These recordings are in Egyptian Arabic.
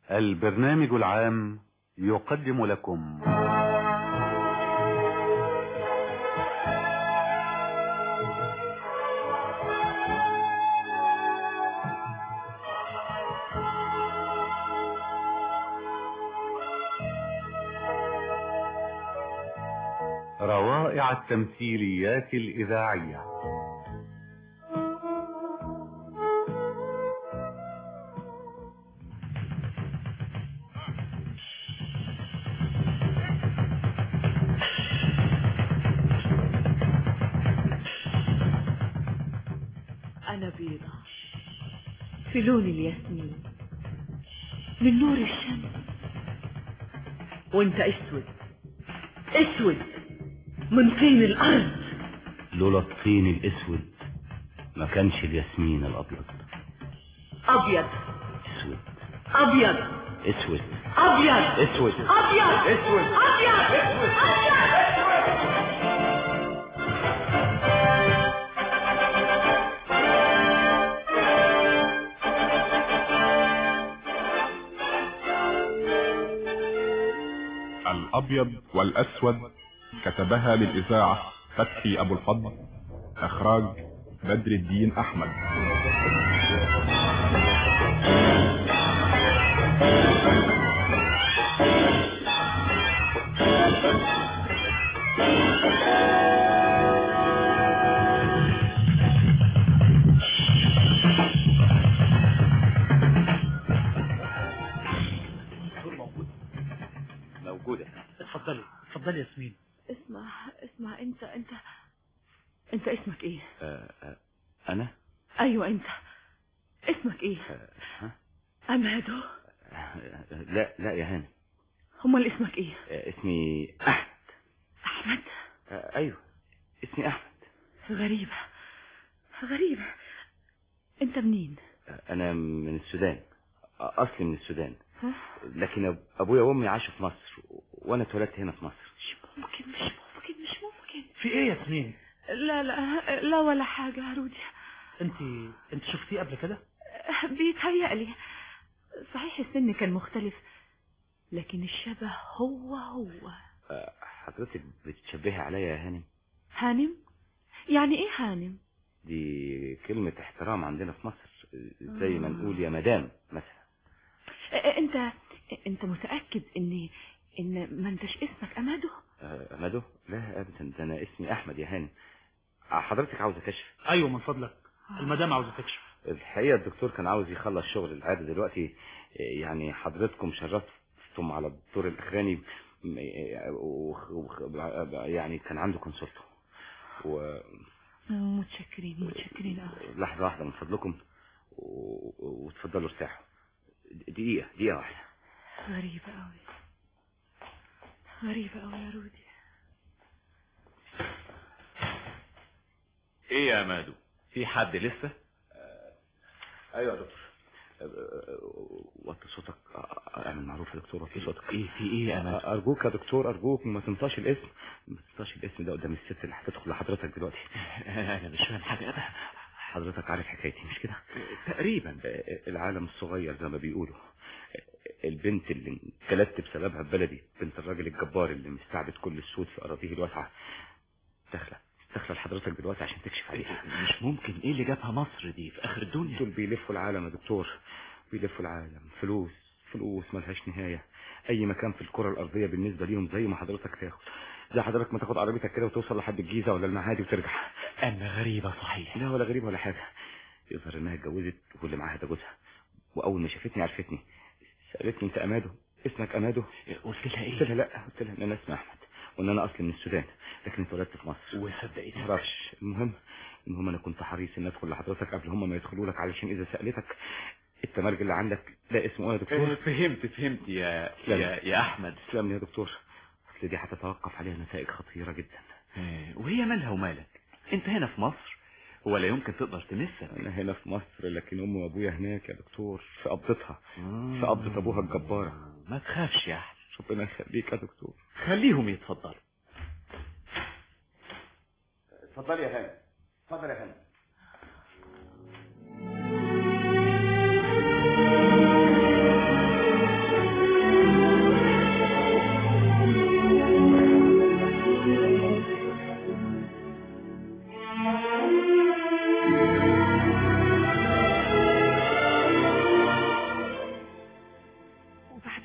البرنامج العام يقدم لكم روائع التمثيليات الإذاعية أنا بيضة في لون الياسمين من نور الشمس وانت اسود اسود من طين الارض لولا الطين الاسود ما كانش الياسمين الابيض ابيض اسود ابيض اسود ابيض اسود ابيض اسود ابيض الأبيض والأسود كتبها للإذاعة فتحي أبو الفضل إخراج بدر الدين أحمد موجودة اتفضلي اتفضلي يا ياسمين اسمع اسمع انت انت انت اسمك ايه آه آه انا ايوه انت اسمك ايه آه ها؟ امادو آه لا لا يا هاني امال اسمك ايه آه اسمي احمد احمد آه ايوه اسمي احمد غريبة غريبة انت منين آه انا من السودان آه اصلي من السودان ها؟ لكن أب- ابويا وامي عاشوا في مصر وانا اتولدت هنا في مصر مش ممكن مش ممكن مش ممكن في ايه يا ياسمين لا لا لا ولا حاجة يا رودي انت انت شفتيه قبل كده بيتهيألي صحيح السن كان مختلف لكن الشبه هو هو آه حضرتك بتشبهي عليا يا هانم هانم يعني ايه هانم دي كلمة احترام عندنا في مصر زي ما نقول يا مدام مثلا اه، انت انت متأكد ان ان ما انتش اسمك امادو آه، مدو لا ابدا ده انا اسمي احمد يا هانم آه، حضرتك عاوزه كشف ايوه من فضلك المدام عاوزه تكشف الحقيقه الدكتور كان عاوز يخلص شغل العاده دلوقتي آه، يعني حضرتكم شرفتم على الدور الاخراني م- آه، وخ- وخ- يعني كان عنده كونسلته و متشكرين متشكرين قوي لحظه واحده من فضلكم و- وتفضلوا ارتاحوا دقيقه دقيقه واحده غريبة قوي غريبة قوي يا رودي ايه يا مادو في حد لسه ايوه يا دكتور وطي صوتك اعمل معروف يا دكتور وطي صوتك ايه في ايه يا مادو ارجوك يا دكتور ارجوك ما تنساش الاسم ما تنساش الاسم ده قدام الست اللي هتدخل لحضرتك دلوقتي انا مش فاهم حاجه ابدا حضرتك عارف حكايتي مش كده تقريبا العالم الصغير زي ما بيقولوا البنت اللي انجلدت بسببها في بلدي بنت الراجل الجبار اللي مستعبد كل السود في اراضيه الواسعه داخله داخله لحضرتك دلوقتي عشان تكشف عليها مش ممكن ايه اللي جابها مصر دي في اخر الدنيا دول بيلفوا العالم يا دكتور بيلفوا العالم فلوس فلوس ملهاش نهاية أي مكان في الكرة الأرضية بالنسبة ليهم زي ما حضرتك تاخد زي حضرتك ما تاخد عربيتك كده وتوصل لحد الجيزة ولا المعادي وترجع اما غريبه صحيح لا ولا غريب ولا حاجة يظهر إنها اتجوزت واللي معاها ده جوزها وأول ما شافتني عرفتني سألتني أنت أمادو اسمك أمادو قلت لها قلت ايه لها لا قلت لها إن أنا اسمي أحمد وإن أنا أصلي من السودان لكن اتولدت في مصر وصدقتها معرفش المهم المهم انا كنت حريص ان ادخل لحضرتك قبل هم ما يدخلوا لك علشان اذا سالتك التمرج اللي عندك ده اسمه ايه يا دكتور فهمت فهمت يا لا. يا, يا احمد تسلم لي يا دكتور اصل دي هتتوقف عليها نتائج خطيره جدا آه، وهي مالها ومالك انت هنا في مصر ولا يمكن تقدر تمسك انا هنا في مصر لكن امي وابويا هناك يا دكتور في قبضتها في قبضه ابوها الجباره ما تخافش يا احمد ربنا يخليك يا دكتور خليهم يتفضلوا اتفضل يا هاني اتفضل يا هاني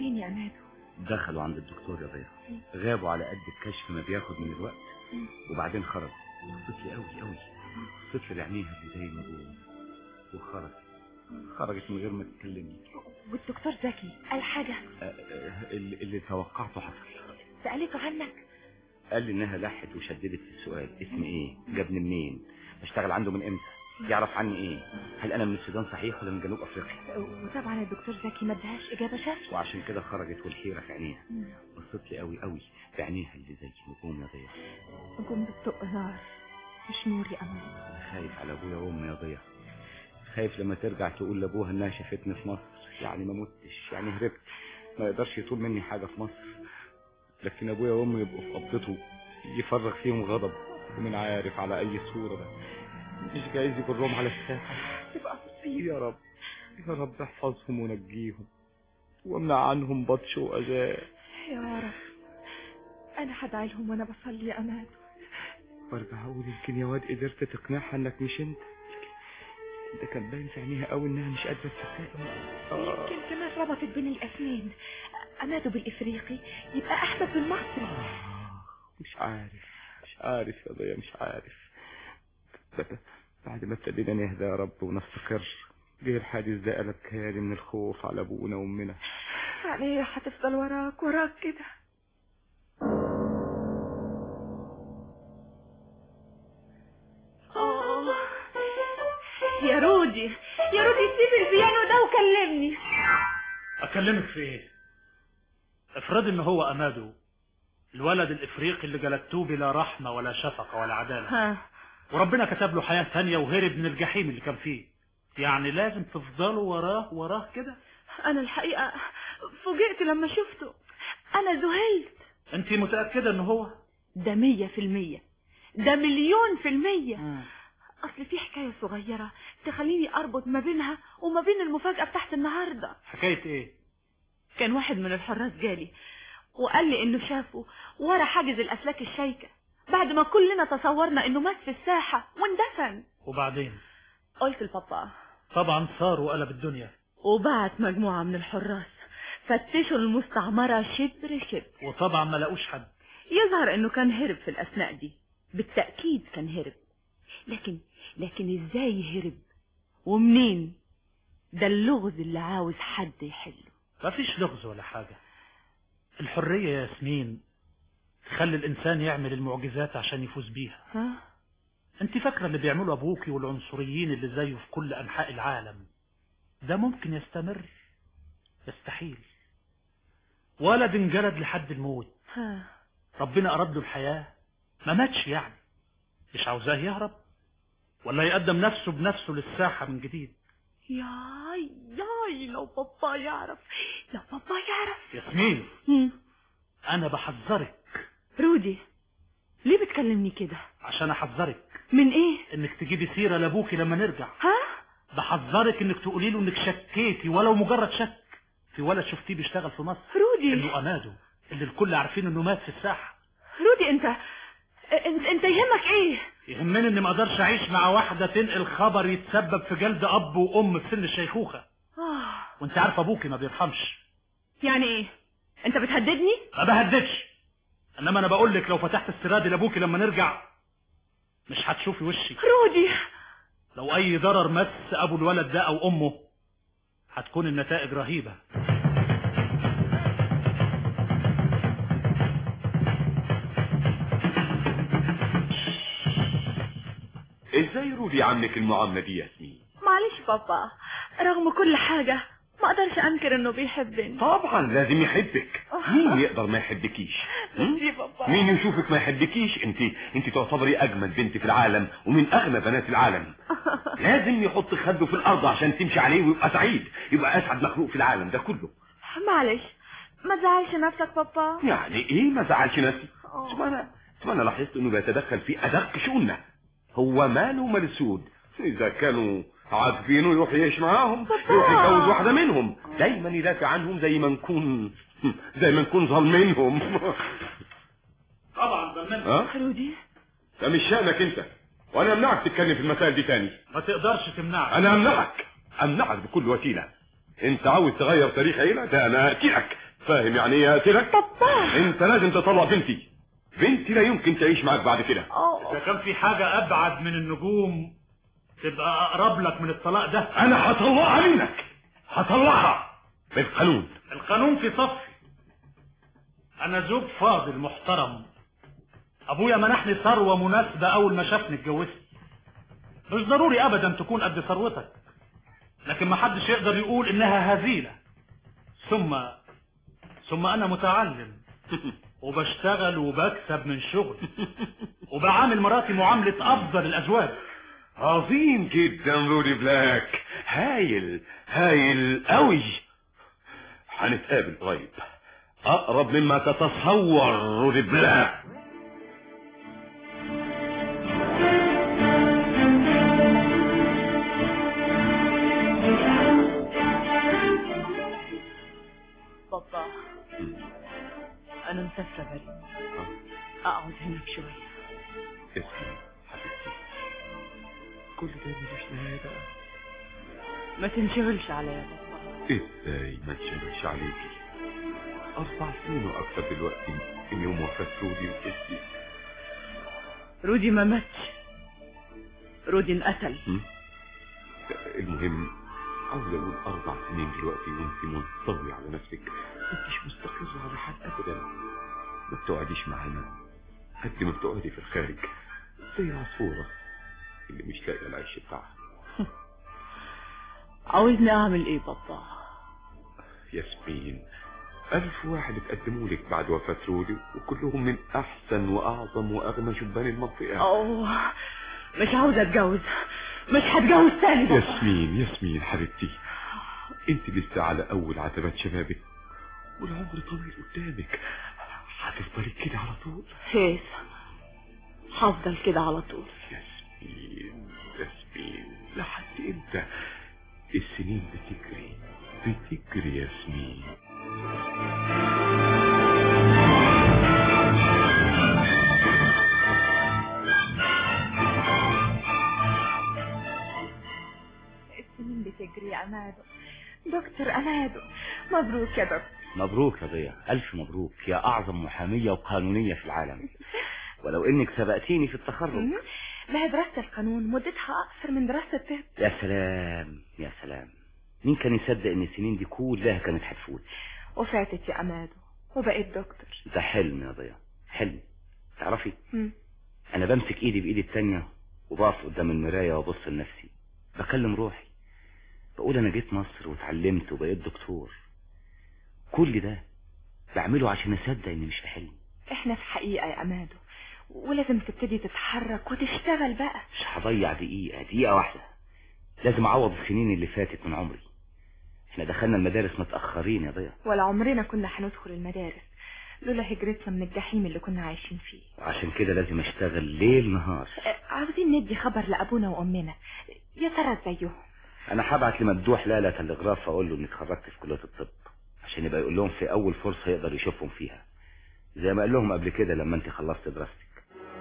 فين يا عماد دخلوا عند الدكتور يا ضياء غابوا على قد الكشف ما بياخد من الوقت وبعدين خرج بصت لي قوي قوي بصت لي لعينيها اللي زي ما بقول وخرج خرجت من غير ما تكلمني والدكتور زكي قال حاجة أه، أه، اللي اللي توقعته حصل سألته عنك قال لي انها لحت وشددت في السؤال اسمي ايه جابني منين بشتغل عنده من امتى يعرف عني ايه هل انا من السودان صحيح ولا من جنوب افريقيا وطبعا الدكتور زكي ما ادهاش إجابة شافية وعشان كده خرجت والحيره في عينيها بصت لي قوي قوي في عينيها اللي زي نجوم يا ضياء قوم بتطق نار مش نور يا أمان خايف على ابويا وامي يا ضياء خايف لما ترجع تقول لابوها انها شافتني في مصر يعني ما متش يعني هربت ما يقدرش يطول مني حاجه في مصر لكن ابويا وامي يبقوا في قبضته يفرغ فيهم غضب ومن عارف على اي صوره بقى مش جايز يجرهم على الساحه تبقى مصيبة يا رب يا رب احفظهم ونجيهم وامنع عنهم بطش واذى يا رب أنا هدعي لهم وأنا بصلي يا أمان وارجع اقول يمكن يا واد قدرت تقنعها انك مش انت ده كان باين في عينيها قوي انها مش قادره تصدقني آه. يمكن كمان ربطت بين الاسمين أماده بالإفريقي يبقى أحمد بالمصري آه، مش عارف مش عارف يا ضيا مش عارف ب- بعد ما ابتدينا نهدى يا رب ونستقر جه الحادث ده قلب كيالي من الخوف على ابونا وامنا يعني هتفضل وراك وراك كده آه. يا رودي يا رودي سيب البيانو ده وكلمني اكلمك في ايه افرض ان هو امادو الولد الافريقي اللي جلدتوه بلا رحمة ولا شفقة ولا عدالة ها وربنا كتب له حياة ثانية وهرب من الجحيم اللي كان فيه يعني لازم تفضلوا وراه وراه كده أنا الحقيقة فوجئت لما شفته أنا ذهلت انت متأكدة ان هو ده مية في المية ده مليون في المية أصل في حكاية صغيرة تخليني أربط ما بينها وما بين المفاجأة بتاعت النهاردة حكاية ايه كان واحد من الحراس جالي وقال لي إنه شافه ورا حاجز الأسلاك الشايكة بعد ما كلنا تصورنا إنه مات في الساحة واندفن وبعدين قلت لبابا طبعا صار وقلب الدنيا وبعت مجموعة من الحراس فتشوا المستعمرة شبر شبر وطبعا ما لقوش حد يظهر انه كان هرب في الاثناء دي بالتأكيد كان هرب لكن لكن ازاي هرب ومنين ده اللغز اللي عاوز حد يحله مفيش لغز ولا حاجة الحرية يا ياسمين تخلي الإنسان يعمل المعجزات عشان يفوز بيها ها انت فاكرة اللي بيعملوا أبوكي والعنصريين اللي زيه في كل أنحاء العالم ده ممكن يستمر يستحيل ولد انجلد لحد الموت ها ربنا أراد له الحياة ما ماتش يعني مش عاوزاه يهرب ولا يقدم نفسه بنفسه للساحة من جديد ياي ياي لو بابا يعرف لو بابا يعرف ياسمين هم. أنا بحذرك رودي ليه بتكلمني كده عشان أحذرك من ايه إنك تجيبي سيرة لأبوكي لما نرجع ها بحذرك إنك تقولي له إنك شكيتي ولو مجرد شك في ولد شفتيه بيشتغل في مصر رودي إنه أماده اللي الكل عارفين إنه مات في الساحة رودي انت انت, انت يهمك ايه يهمني إني ما أقدرش أعيش مع واحدة تنقل خبر يتسبب في جلد أب وأم في سن الشيخوخة آه. وأنت عارف أبوكي ما بيرحمش يعني ايه انت بتهددني ما بهددش انما انا بقول لك لو فتحت السراد لابوكي لما نرجع مش هتشوفي وشي رودي لو اي ضرر مس ابو الولد ده او امه هتكون النتائج رهيبة ازاي رودي عنك المعاملة دي ياسمين معلش بابا رغم كل حاجة ما اقدرش انكر انه بيحبني طبعا لازم يحبك مين يقدر ما يحبكيش هم؟ يا بابا مين يشوفك ما يحبكيش انت انت تعتبري اجمل بنت في العالم ومن اغنى بنات العالم لازم يحط خده في الارض عشان تمشي عليه ويبقى سعيد يبقى اسعد مخلوق في العالم ده كله معلش ما تزعلش نفسك بابا يعني ايه ما زعلش نفسي ثم انا ثم انا لاحظت انه بيتدخل في ادق شؤوننا هو ماله مال السود اذا كانوا عاجبينه يروح يعيش معاهم يروح يتجوز واحدة منهم دايما يدافع عنهم زي ما نكون زي ما نكون ظالمينهم طبعا ظلمنا ها رودي ده مش شأنك انت وانا امنعك تتكلم في المسائل دي تاني ما تقدرش تمنعني انا امنعك امنعك بكل وسيلة انت عاوز تغير تاريخ عيلة ده انا اقتلك فاهم يعني ايه اقتلك بابا انت لازم تطلع بنتي بنتي لا يمكن تعيش معاك بعد كده اذا كان في حاجة ابعد من النجوم تبقى اقرب لك من الطلاق ده انا هطلعها منك هطلعها بالقانون القانون في صفي انا زوج فاضل محترم ابويا منحني ثروة مناسبة اول ما شافني اتجوزت مش ضروري ابدا تكون قد ثروتك لكن ما حدش يقدر يقول انها هزيلة ثم ثم انا متعلم وبشتغل وبكسب من شغل وبعامل مراتي معاملة افضل الازواج عظيم جدا رودي بلاك هايل هايل قوي هنتقابل قريب اقرب مما تتصور رودي بلاك بابا انا مسافرة بريء اقعد هناك شوية اسمع حبيبتي كل ده ملوش نهاية بقى ما تنشغلش عليا يا بابا ازاي ما تشغلش عليكي اربع سنين واكثر دلوقتي من يوم وفاة رودي وجدي رودي ما ماتش رودي انقتل المهم عاوز اقول اربع سنين دلوقتي وانت منطوي على نفسك انتش مستقرة على حال ابدا ما بتقعديش معانا قد ما بتقعدي في الخارج زي العصفورة اللي مش لاقية العيش بتاعها عاوزني اعمل ايه بابا ياسمين ألف واحد اتقدموا لك بعد وفاة رودي وكلهم من أحسن وأعظم وأغنى شبان المنطقة اوه مش عاوزة اتجوز مش هتجوز تاني بابا ياسمين ياسمين حبيبتي انت لسه على أول عتبات شبابك والعمر طويل قدامك هتفضلي كده على طول هيس هفضل كده على طول ياسمين ياسمين لحد امتى السنين بتجري بتجري ياسمين السنين بتجري يا أمادو دكتور أمادو مبروك يا دكتور مبروك يا ضياء ألف مبروك يا أعظم محامية وقانونية في العالم ولو إنك سبقتيني في التخرج ما هي دراسة القانون مدتها أكثر من دراسة الطب يا سلام يا سلام مين كان يصدق إن السنين دي كلها كانت هتفوت وفاتت يا أمادو وبقيت دكتور ده حلم يا ضياء حلم تعرفي مم. أنا بمسك إيدي بإيدي التانية وبقف قدام المراية وأبص لنفسي بكلم روحي بقول أنا جيت مصر واتعلمت وبقيت دكتور كل ده بعمله عشان أصدق إني مش في حلم احنا في حقيقة يا أمادو ولازم تبتدي تتحرك وتشتغل بقى مش هضيع دقيقة دقيقة واحدة لازم أعوض السنين اللي فاتت من عمري احنا دخلنا المدارس متأخرين يا ضياء ولا عمرنا كنا هندخل المدارس لولا هجرتنا من الجحيم اللي كنا عايشين فيه وعشان كده لازم أشتغل ليل نهار اه، عاوزين ندي خبر لأبونا وأمنا يا ترى زيهم أنا هبعت لممدوح لا لا تلغراف أقول له إني اتخرجت في كلية الطب عشان يبقى يقول لهم في أول فرصة يقدر يشوفهم فيها زي ما قال لهم قبل كده لما أنت خلصت دراستك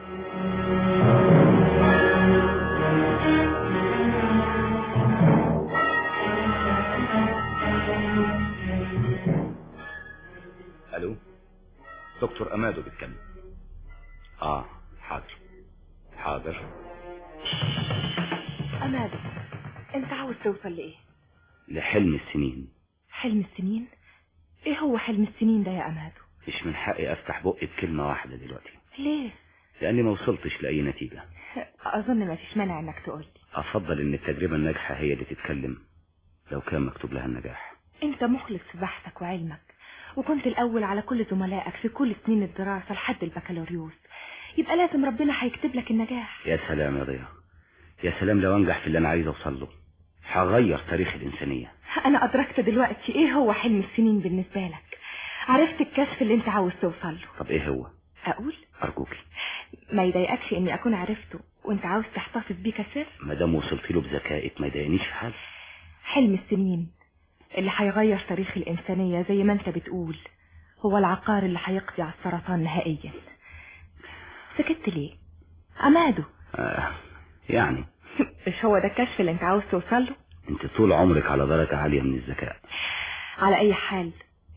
ألو دكتور أمادو بيتكلم آه حاضر حاضر أمادو أنت عاوز توصل لإيه لحلم السنين حلم السنين إيه هو حلم السنين ده يا أمادو مش من حقي أفتح بقي بكلمة واحدة دلوقتي ليه لأني ما وصلتش لأي نتيجة أظن ما فيش مانع إنك تقول أفضل إن التجربة الناجحة هي اللي تتكلم لو كان مكتوب لها النجاح أنت مخلص في بحثك وعلمك وكنت الأول على كل زملائك في كل سنين الدراسة لحد البكالوريوس يبقى لازم ربنا هيكتب لك النجاح يا سلام يا ضياء يا سلام لو أنجح في اللي أنا عايز أوصل له هغير تاريخ الإنسانية أنا أدركت دلوقتي إيه هو حلم السنين بالنسبة لك عرفت الكشف اللي أنت عاوز توصل له طب إيه هو أقول أرجوكي ما يضايقكش إني أكون عرفته وأنت عاوز تحتفظ بيه كسر ما دام وصلت له بذكائك ما يضايقنيش في حال حلم السنين اللي هيغير تاريخ الإنسانية زي ما أنت بتقول هو العقار اللي هيقضي على السرطان نهائيا سكت ليه عمادو آه يعني مش هو ده الكشف اللي انت عاوز توصل له أنت طول عمرك على درجة عالية من الذكاء على اي حال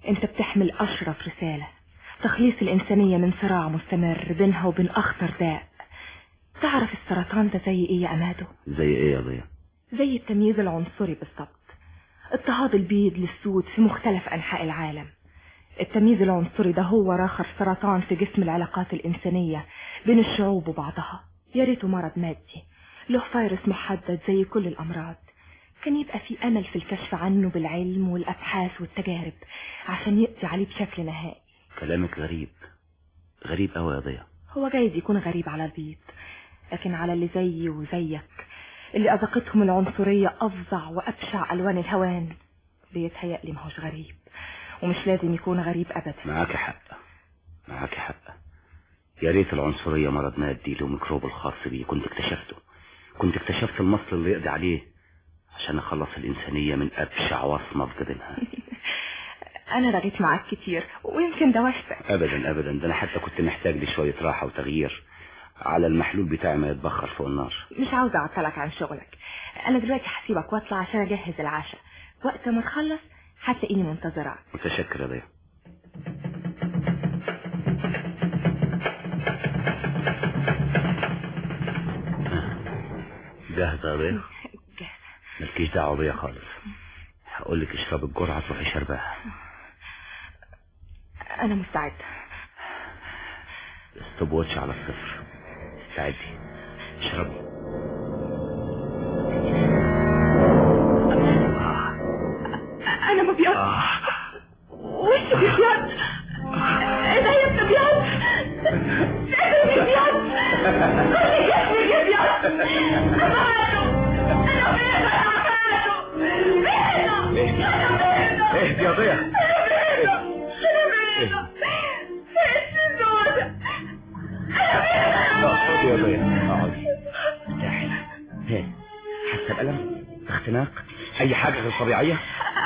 انت بتحمل اشرف رسالة تخليص الانسانية من صراع مستمر بينها وبين اخطر داء تعرف السرطان ده زي ايه يا امادو زي ايه يا ضياء زي التمييز العنصري بالظبط اضطهاد البيض للسود في مختلف انحاء العالم التمييز العنصري ده هو راخر سرطان في جسم العلاقات الإنسانية بين الشعوب وبعضها يا ريته مرض مادي له فيروس محدد زي كل الأمراض كان يبقى في أمل في الكشف عنه بالعلم والأبحاث والتجارب عشان يقضي عليه بشكل نهائي كلامك غريب غريب قوي يا ضياء هو جايز يكون غريب على البيض لكن على اللي زيي وزيك اللي أذقتهم العنصرية أفظع وأبشع ألوان الهوان بيتهيألي ماهوش غريب ومش لازم يكون غريب أبدا معاك حق معاك حق يا ريت العنصرية مرض مادي له ميكروب الخاص بيه كنت اكتشفته كنت اكتشفت المصل اللي يقضي عليه عشان اخلص الإنسانية من أبشع وصمة في جبينها أنا رغيت معاك كتير ويمكن دوشتك أبدا أبدا ده أنا حتى كنت محتاج لشوية راحة وتغيير على المحلول بتاعي ما يتبخر فوق النار مش عاوزة أعطلك عن شغلك أنا دلوقتي هسيبك وأطلع عشان أجهز العشاء وقت ما تخلص هتلاقيني منتظرك متشكر يا ضياء جاهزة يا ضياء جاهزة مالكيش دعوة بيا خالص هقول لك اشرب الجرعة تروحي شربها أنا مستعدة ستوب واتش على الصفر استعدي اشربي أنا مبيض وشي بيبيض إيديا بتبيض صدري بيبيض كل جسمي بيبيض أمانه أنا بيضة يا أمانه بيضة اهدي يا ضياء أنا بيضة إيش سودة اقعدي يا ضياء اقعدي ارتاحي ها حاسه بألم اختناق اي حاجة غير طبيعية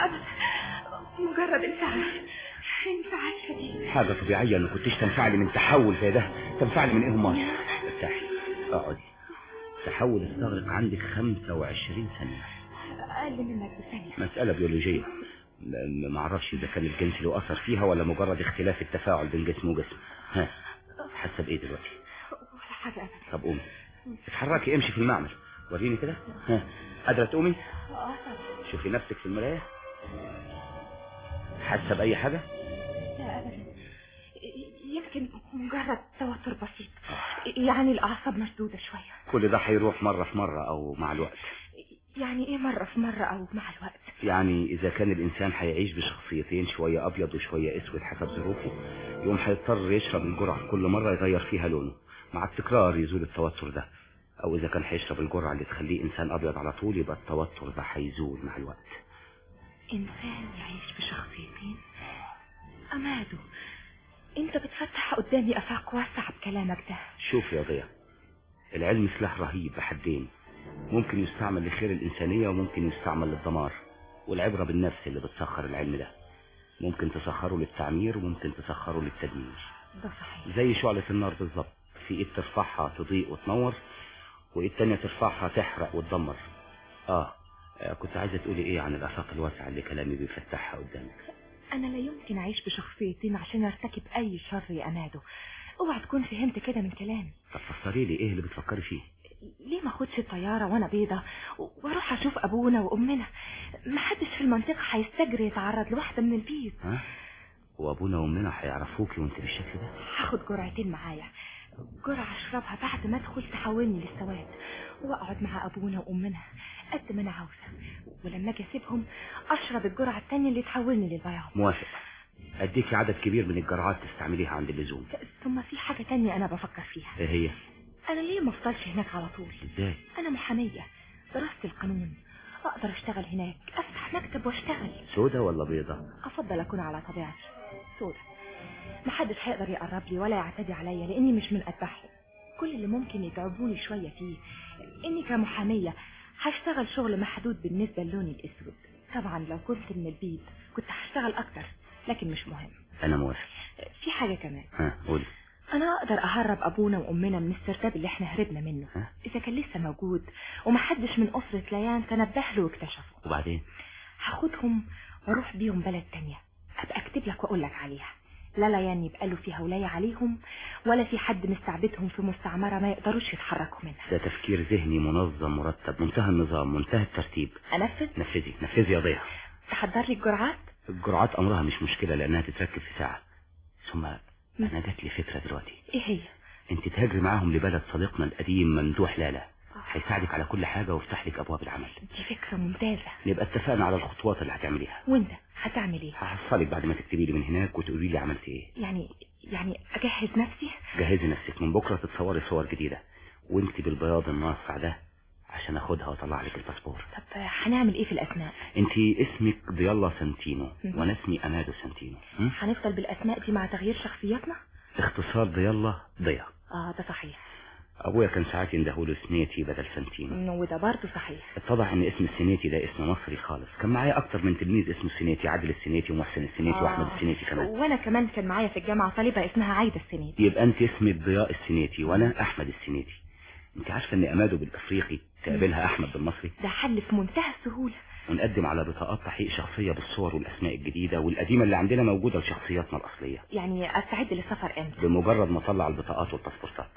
مجرد انفعال انفعال شديد حاجة طبيعية ما كنتش تنفعلي من تحول زي ده تنفعلي من ايه امال ارتاحي اقعدي تحول استغرق عندك 25 ثانية أقل منك بثانية مسألة بيولوجية م- ما اعرفش اذا كان الجنس له اثر فيها ولا مجرد اختلاف التفاعل بين جسم وجسم ها حاسه بايه دلوقتي ولا حاجة أبدا طب قومي اتحركي امشي في المعمل وريني كده ها قادره تقومي اه طبعا شوفي نفسك في المرايه حاسه باي حاجه لا أبدا يمكن مجرد توتر بسيط يعني الأعصاب مشدودة شوية كل ده هيروح مره في مره او مع الوقت يعني إيه مرة في مرة أو مع الوقت يعني اذا كان الانسان هيعيش بشخصيتين شويه ابيض وشويه اسود حسب ظروفه يقوم هيضطر يشرب الجرعه كل مره يغير فيها لونه مع التكرار يزول التوتر ده او اذا كان هيشرب الجرعه اللي تخليه انسان ابيض على طول يبقى التوتر ده هيزول مع الوقت إنسان يعيش بشخصيتين أمادو أنت بتفتح قدامي أفاق واسعة بكلامك ده شوف يا ضياء العلم سلاح رهيب بحدين ممكن يستعمل لخير الإنسانية وممكن يستعمل للدمار والعبرة بالنفس اللي بتسخر العلم ده ممكن تسخره للتعمير وممكن تسخره للتدمير ده صحيح زي شعلة النار بالظبط في ايد ترفعها تضيء وتنور وايد تانية ترفعها تحرق وتدمر اه آه، كنت عايزة تقولي ايه عن الآفاق الواسعة اللي كلامي بيفتحها قدامك أنا لا يمكن أعيش بشخصيتين عشان أرتكب أي شر يا أمادو اوعى تكون فهمت كده من كلامي طب فسري لي ايه اللي بتفكري فيه ليه ما اخدش الطيارة وانا بيضة واروح اشوف ابونا وامنا محدش في المنطقة هيستجري يتعرض لواحدة من البيض ها وابونا وامنا هيعرفوكي وانت بالشكل ده هاخد جرعتين معايا جرعة اشربها بعد ما ادخل تحولني للسواد واقعد مع ابونا وامنا قد ما انا عاوزة ولما اجي اسيبهم اشرب الجرعة التانية اللي تحولني للبياض موافق اديكي عدد كبير من الجرعات تستعمليها عند اللزوم ثم في حاجة تانية انا بفكر فيها ايه هي انا ليه ما افضلش هناك على طول ازاي انا محامية درست القانون اقدر اشتغل هناك افتح مكتب واشتغل سودة ولا بيضة افضل اكون على طبيعتي سودة محدش هيقدر يقرب لي ولا يعتدي عليا لاني مش من اتباعهم كل اللي ممكن يتعبوني شوية فيه اني كمحامية هشتغل شغل محدود بالنسبة للون الاسود طبعا لو كنت من البيض كنت هشتغل اكتر لكن مش مهم انا موافق في حاجة كمان ها قولي انا اقدر اهرب ابونا وامنا من السرداب اللي احنا هربنا منه ها؟ اذا كان لسه موجود ومحدش من اسرة ليان تنبه له واكتشفه وبعدين هاخدهم واروح بيهم بلد تانية ابقى اكتشف هكتب لك واقول لك عليها لا لا يعني يبقى له فيها ولاية عليهم ولا في حد مستعبدهم في مستعمرة ما يقدروش يتحركوا منها ده تفكير ذهني منظم مرتب منتهى النظام منتهى الترتيب انفذ نفذي نفذي يا ضياء تحضر لي الجرعات الجرعات امرها مش مشكلة لانها تتركب في ساعة ثم انا جات لي فكرة دلوقتي ايه هي انت تهاجري معاهم لبلد صديقنا القديم ممدوح لالا هيساعدك على كل حاجة ويفتح لك ابواب العمل دي فكرة ممتازة نبقى اتفقنا على الخطوات اللي هتعمليها وانت هتعمل ايه هحصلك بعد ما تكتبي لي من هناك وتقولي لي عملت ايه يعني يعني اجهز نفسي جهزي نفسك من بكرة تتصوري صور جديدة وانت بالبياض الناصع ده عشان اخدها واطلع لك الباسبور طب هنعمل ايه في الاسماء انت اسمك ضيالة سنتينو مهم. وانا اسمي امادو سنتينو م? هنفضل بالاسماء دي مع تغيير شخصياتنا اختصار ضيالة ضيا اه ده صحيح ابويا كان ساعات يندهوله سنيتي بدل سنتينو مم، وده برضه صحيح اتضح ان اسم السنيتي ده اسم مصري خالص كان معايا اكتر من تلميذ اسمه السنيتي عادل السنيتي ومحسن السنيتي آه. واحمد السنيتي كمان وانا كمان كان معايا في الجامعة طالبة اسمها عايدة السنيد يبقى انت اسمك ضياء السنيتي وانا احمد السنيتي انت عارفه ان امادو بالافريقي تقابلها احمد بالمصري ده حل في منتهى السهولة ونقدم على بطاقات تحقيق شخصيه بالصور والاسماء الجديده والقديمه اللي عندنا موجوده لشخصياتنا الاصليه يعني استعد للسفر امتى بمجرد ما اطلع البطاقات والباسبورتات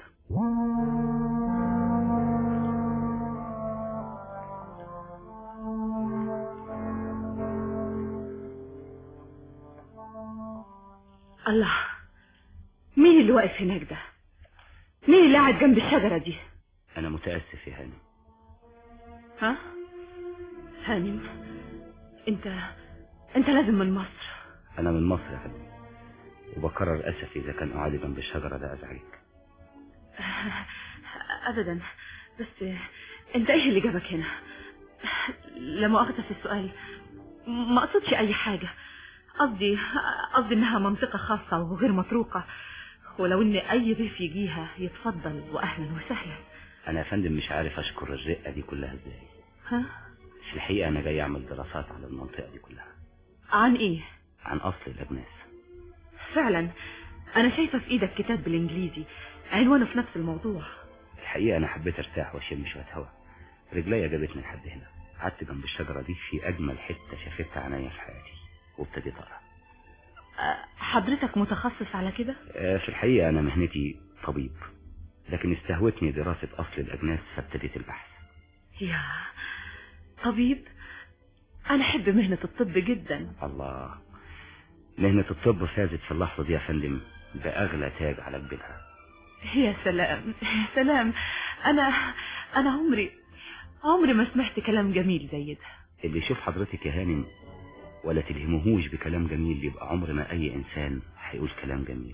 الله مين اللي واقف هناك ده مين اللي قاعد جنب الشجرة دي انا متاسف يا هاني ها هانم انت انت لازم من مصر انا من مصر يا فندم وبكرر اسفي اذا كان قعدي جنب الشجره ده ازعجك ابدا بس انت ايه اللي جابك هنا لا مؤاخذة في السؤال ما اقصدش اي حاجة قصدي قصدي انها منطقة خاصة وغير مطروقة ولو ان اي ضيف يجيها يتفضل واهلا وسهلا انا يا فندم مش عارف اشكر الرقه دي كلها ازاي ها في الحقيقه انا جاي اعمل دراسات على المنطقه دي كلها عن ايه عن اصل الاجناس فعلا انا شايفة في ايدك كتاب بالانجليزي عنوانه في نفس الموضوع الحقيقه انا حبيت ارتاح واشم شويه هوا رجليا جابتني لحد هنا قعدت جنب الشجره دي في اجمل حته شافتها عينيا في حياتي وابتديت اقرا أه، حضرتك متخصص على كده آه، في الحقيقه انا مهنتي طبيب لكن استهوتني دراسه اصل الاجناس فابتديت البحث يا طبيب انا احب مهنة الطب جدا الله مهنه الطب فازت في اللحظه دي يا فندم باغلى تاج على جبينها يا سلام يا سلام انا انا عمري عمري ما سمعت كلام جميل زي ده اللي يشوف حضرتك يا هانم ولا تلهمهوش بكلام جميل يبقى عمر ما اي انسان هيقول كلام جميل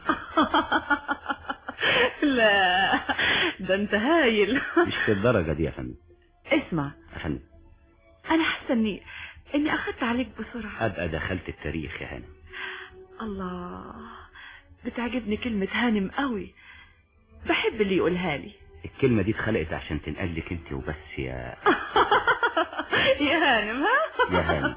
لا ده انت هايل مش في الدرجه دي يا فندم اسمع يا فندم انا حاسه اني اني اخدت عليك بسرعه ابقى دخلت التاريخ يا هانم الله بتعجبني كلمة هانم قوي بحب اللي يقولها لي الكلمه دي اتخلقت عشان تنقال لك انت وبس يا يا هانم ها يا هانم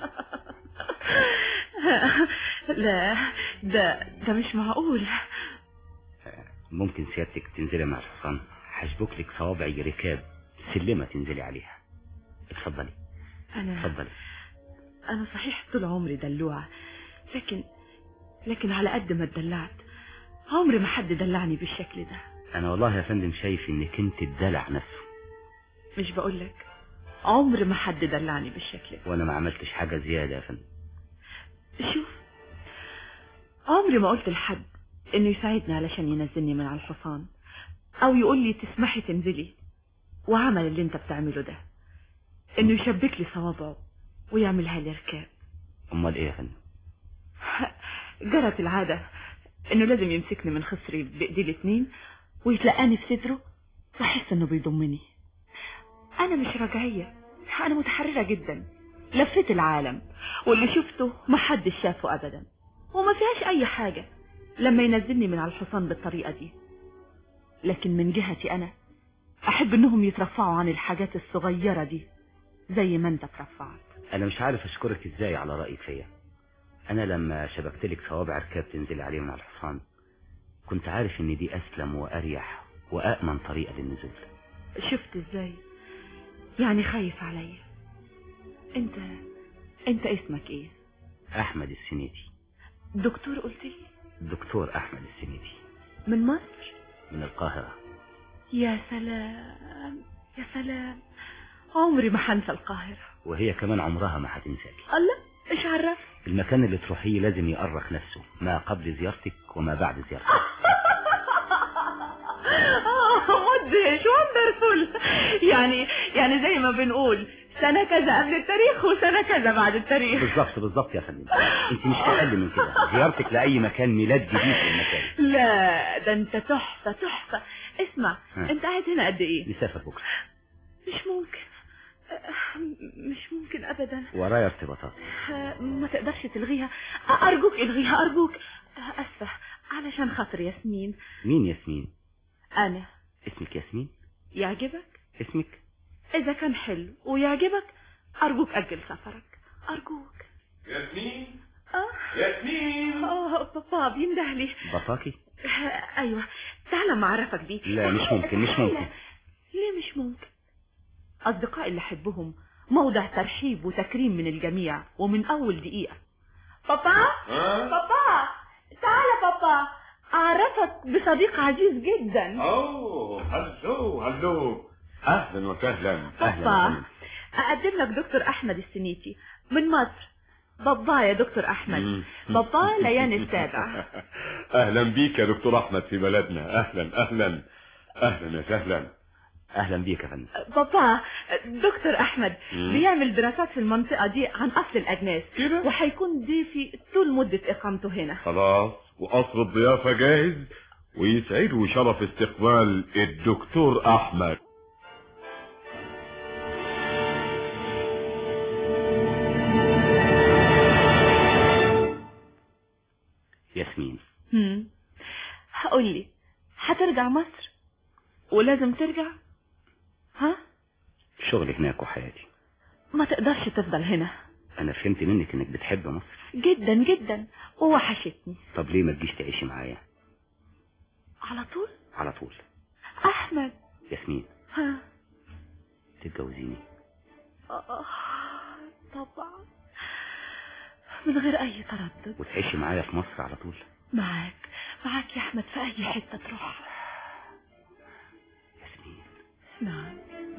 لا ده ده مش معقول ممكن سيادتك تنزلي مع الحصان هشبك لك صوابعي ركاب سلمه تنزلي عليها اتفضلي انا اتفضلي انا صحيح طول عمري دلوعة لكن لكن على قد ما اتدلعت عمري ما حد دلعني بالشكل ده انا والله يا فندم شايف انك انت الدلع نفسه مش بقولك عمر ما حد دلعني بالشكل ده وانا ما عملتش حاجه زياده يا فندم شوف عمري ما قلت لحد انه يساعدني علشان ينزلني من على الحصان او يقول لي تسمحي تنزلي وعمل اللي انت بتعمله ده انه يشبك لي صوابعه ويعملها لي ركاب امال ايه يا فندم جرت العادة انه لازم يمسكني من خصري بايدي الاتنين ويتلقاني في صدره واحس انه بيضمني انا مش رجعية انا متحررة جدا لفيت العالم واللي شفته ما حدش شافه ابدا وما فيهاش اي حاجة لما ينزلني من على الحصان بالطريقة دي لكن من جهتي انا احب انهم يترفعوا عن الحاجات الصغيرة دي زي ما انت ترفعت انا مش عارف اشكرك ازاي على رايك فيا انا لما شبكت لك صوابع ركاب تنزلي عليه من على الحصان كنت عارف ان دي اسلم واريح وامن طريقه للنزول شفت ازاي يعني خايف عليا انت انت اسمك ايه احمد السنيتي دكتور قلت لي الدكتور احمد السنيدي من مصر من القاهرة يا سلام يا سلام عمري ما هنسى القاهرة وهي كمان عمرها ما هتنساكي الله ايش عرف المكان اللي تروحيه لازم يأرخ نفسه ما قبل زيارتك وما بعد زيارتك مدهش وندرفول يعني يعني زي ما بنقول سنة كذا قبل التاريخ وسنة كذا بعد التاريخ بالظبط بالظبط يا فندم انت مش اقل من كده زيارتك لاي مكان ميلاد جديد في المكان لا ده انت تحفة تحفة اسمع ها. انت قاعد هنا قد ايه نسافر بكره مش ممكن أه، مش ممكن ابدا ورايا ارتباطات أه، ما تقدرش تلغيها ارجوك الغيها ارجوك أه، اسفة علشان خاطر ياسمين مين ياسمين انا اسمك ياسمين يعجبك اسمك اذا كان حلو ويعجبك ارجوك اجل سفرك ارجوك ياسمين اه ياسمين اه بابا بينده لي بطاكي آه، ايوه تعالى ما اعرفك بيه لا مش ممكن مش تعالى. ممكن ليه مش ممكن اصدقائي اللي احبهم موضع ترحيب وتكريم من الجميع ومن اول دقيقة بابا ها بابا تعالى بابا اعرفك بصديق عزيز جدا اوه هلو هلو اهلا وسهلا بابا اقدم لك دكتور احمد السنيتي من مصر بابا يا دكتور احمد مم. بابا ليان السابع اهلا بيك يا دكتور احمد في بلدنا اهلا اهلا اهلا وسهلا اهلا بيك يا فندم بابا دكتور احمد مم. بيعمل دراسات في المنطقة دي عن اصل الاجناس كده؟ وهيكون ضيفي طول مدة اقامته هنا خلاص وقصر الضيافة جاهز ويسعده شرف استقبال الدكتور احمد ياسمين هم هقول لي هترجع مصر ولازم ترجع ها شغلي هناك وحياتي ما تقدرش تفضل هنا انا فهمت منك انك بتحب مصر جدا جدا ووحشتني طب ليه ما تجيش تعيشي معايا على طول على طول احمد ياسمين ها تتجوزيني آه، طبعا من غير اي تردد وتعيشي معايا في مصر على طول معاك معاك يا احمد في اي حتة تروح ياسمين نعم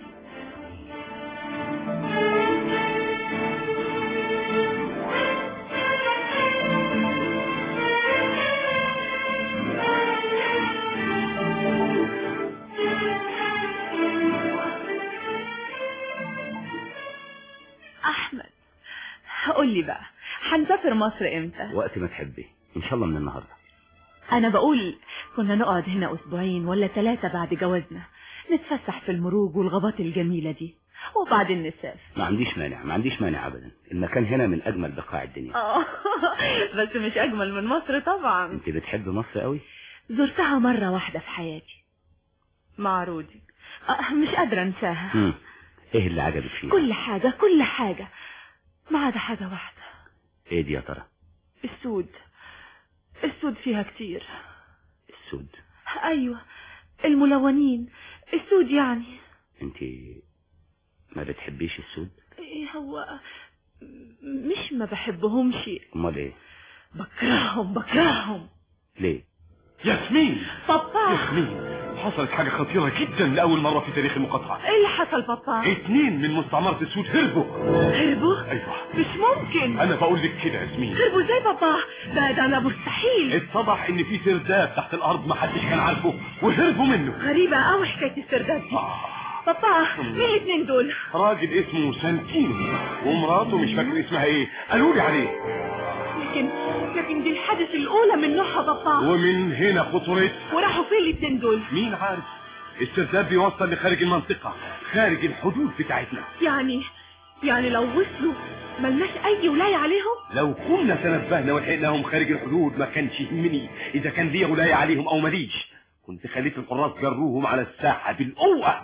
احمد قول لي بقى هنسافر مصر امتى وقت ما تحبي ان شاء الله من النهارده انا بقول كنا نقعد هنا اسبوعين ولا ثلاثة بعد جوازنا نتفسح في المروج والغابات الجميلة دي وبعدين نسافر ما عنديش مانع ما عنديش مانع ابدا المكان هنا من اجمل بقاع الدنيا اه بس مش اجمل من مصر طبعا انت بتحب مصر قوي زرتها مرة واحدة في حياتي مع رودي آه، مش قادرة انساها مم. ايه اللي عجبك فيها كل حاجة كل حاجة ما عدا حاجة واحدة ايه دي يا ترى السود السود فيها كتير السود ايوه الملونين السود يعني انت ما بتحبيش السود ايه هو مش ما بحبهمش امال ايه بكرههم بكرههم ليه ياسمين بابا ياسمين حصلت حاجة خطيرة جدا لأول مرة في تاريخ المقاطعة ايه اللي حصل بابا اتنين من مستعمرة السود هربوا هربوا ايوه مش ممكن انا بقول لك كده يا ياسمين هربوا ازاي بابا ده ده انا مستحيل اتضح ان في سرداب تحت الارض ما حدش كان عارفه وهربوا منه غريبة قوي حكاية السرداب دي آه. بابا مين الاثنين دول راجل اسمه سانتينو ومراته مش فاكر اسمها ايه قالوا لي عليه لكن لكن دي الحادث الاولى من نوعها بابا ومن هنا خطورتها وراحوا فين الاثنين دول مين عارف السرداب بيوصل لخارج المنطقة خارج الحدود بتاعتنا يعني يعني لو وصلوا ملناش اي ولاية عليهم لو كنا تنبهنا ولحقناهم خارج الحدود ما كانش يهمني اذا كان ليا ولاية عليهم او ماليش كنت خليت الحراس جروهم على الساحة بالقوة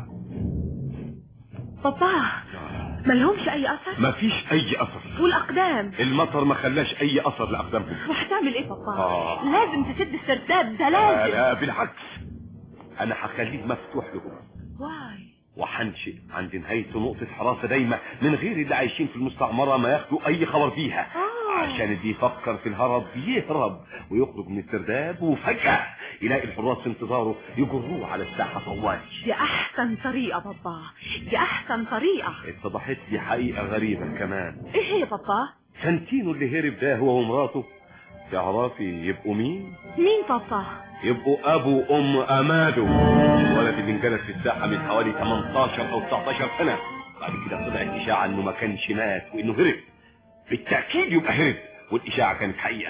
بابا ملهمش اي اثر مفيش اي اثر والاقدام المطر ما خلاش اي اثر لاقدامهم وهتعمل ايه بابا آه. لازم تسد السرداب ده لا, لازم لا بالعكس انا هخليه مفتوح لهم واي وحنشئ عند نهايته نقطة حراسة دايمة من غير اللي عايشين في المستعمرة ما ياخدوا أي خبر بيها آه. عشان اللي يفكر في الهرب يهرب ويخرج من السرداب وفجأة يلاقي الحراس في انتظاره يجروه على الساحة طوال دي احسن طريقة بابا دي احسن طريقة اتضحت لي حقيقة غريبة كمان ايه هي بابا سانتينو اللي هرب ده هو ومراته تعرفي يبقوا مين مين بابا يبقوا ابو ام امادو الولد اللي انجلد في الساحه من حوالي 18 او 19 سنه بعد كده طلعت اشاعه انه ما كانش مات وانه هرب بالتاكيد يبقى هرب والاشاعه كانت حقيقه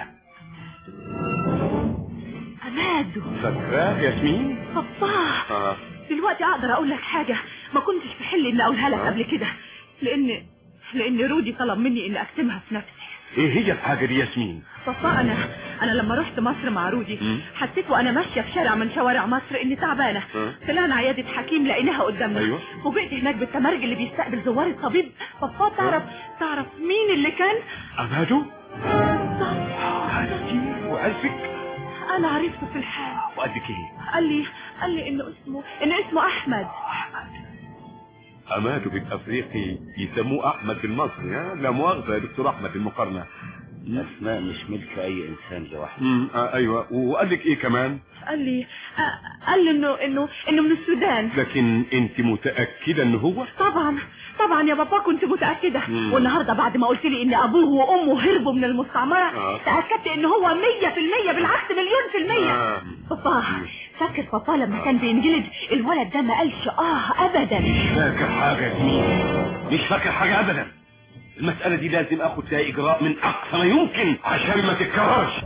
امادو فاكراه ياسمين بابا اه دلوقتي اقدر اقول لك حاجة ما كنتش في حل اني اقولها لك ها؟ قبل كده لان لان رودي طلب مني اني اكتمها في نفسي ايه هي الحاجه دي ياسمين بابا انا انا لما رحت مصر مع رودي مم. حسيت وانا ماشيه في شارع من شوارع مصر اني تعبانه ها؟ طلعنا عياده حكيم لقيناها قدامنا أيوة. وبقيت هناك بالتمرج اللي بيستقبل زوار الطبيب بابا تعرف تعرف مين اللي كان امادو بالظبط. عرفتي وعرفك انا عرفته في الحال وقد ايه قال لي قال لي انه اسمه انه اسمه احمد امادو بالافريقي يسموه احمد بالمصري ها لا مؤاخذه يا دكتور احمد المقارنه الاسماء مش ملك اي انسان لوحده امم آه ايوه وقال لك ايه كمان قال لي آه، قال لي انه انه انه من السودان لكن انت متاكده ان هو طبعا طبعا يا بابا كنت متأكدة مم. والنهاردة بعد ما قلت لي ان ابوه وامه هربوا من المستعمرة آه. تأكدت ان هو مية في المية بالعكس مليون في المية آه. بابا فاكر بابا لما كان بينجلد الولد ده ما قالش اه ابدا مش فاكر حاجه يا زميلي مش فاكر حاجه ابدا المساله دي لازم اخد فيها اجراء من اقصى ما يمكن عشان ما تتكررش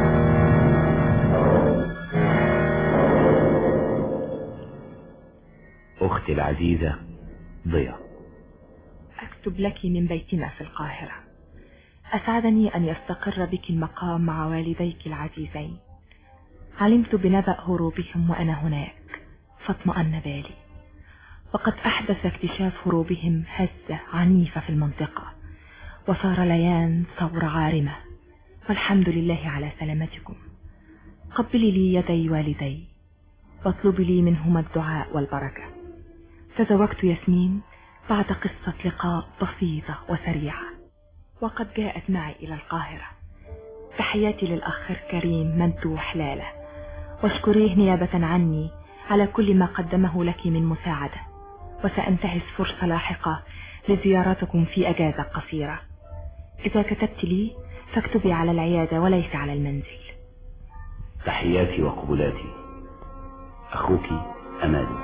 اختي العزيزة ضياء أكتب لك من بيتنا في القاهرة أسعدني أن يستقر بك المقام مع والديك العزيزين علمت بنبأ هروبهم وأنا هناك فاطمأن بالي وقد أحدث اكتشاف هروبهم هزة عنيفة في المنطقة وصار ليان ثورة عارمة والحمد لله على سلامتكم قبلي لي يدي والدي واطلبي لي منهما الدعاء والبركة تزوجت ياسمين بعد قصة لقاء بسيطة وسريعة وقد جاءت معي إلى القاهرة تحياتي للأخ الكريم ممدوح لالة واشكريه نيابة عني على كل ما قدمه لك من مساعدة وسأنتهز فرصة لاحقة لزيارتكم في أجازة قصيرة إذا كتبت لي فاكتبي على العيادة وليس على المنزل تحياتي وقبلاتي اخوك امادو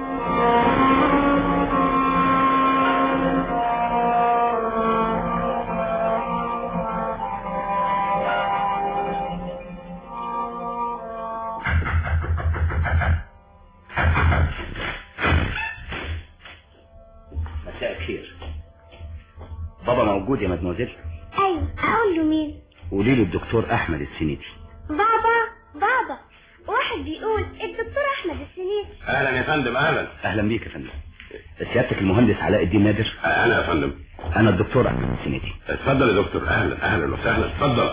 مساء الخير بابا موجود يا مدموزيل ايوه اقول له مين قولي له الدكتور احمد السنيدي بابا بابا واحد بيقول الدكتور احمد السنيسي اهلا يا فندم اهلا اهلا بيك يا فندم سيادتك المهندس علاء الدين نادر اهلا يا فندم انا الدكتور احمد السنيدي اتفضل يا دكتور اهلا اهلا وسهلا اتفضل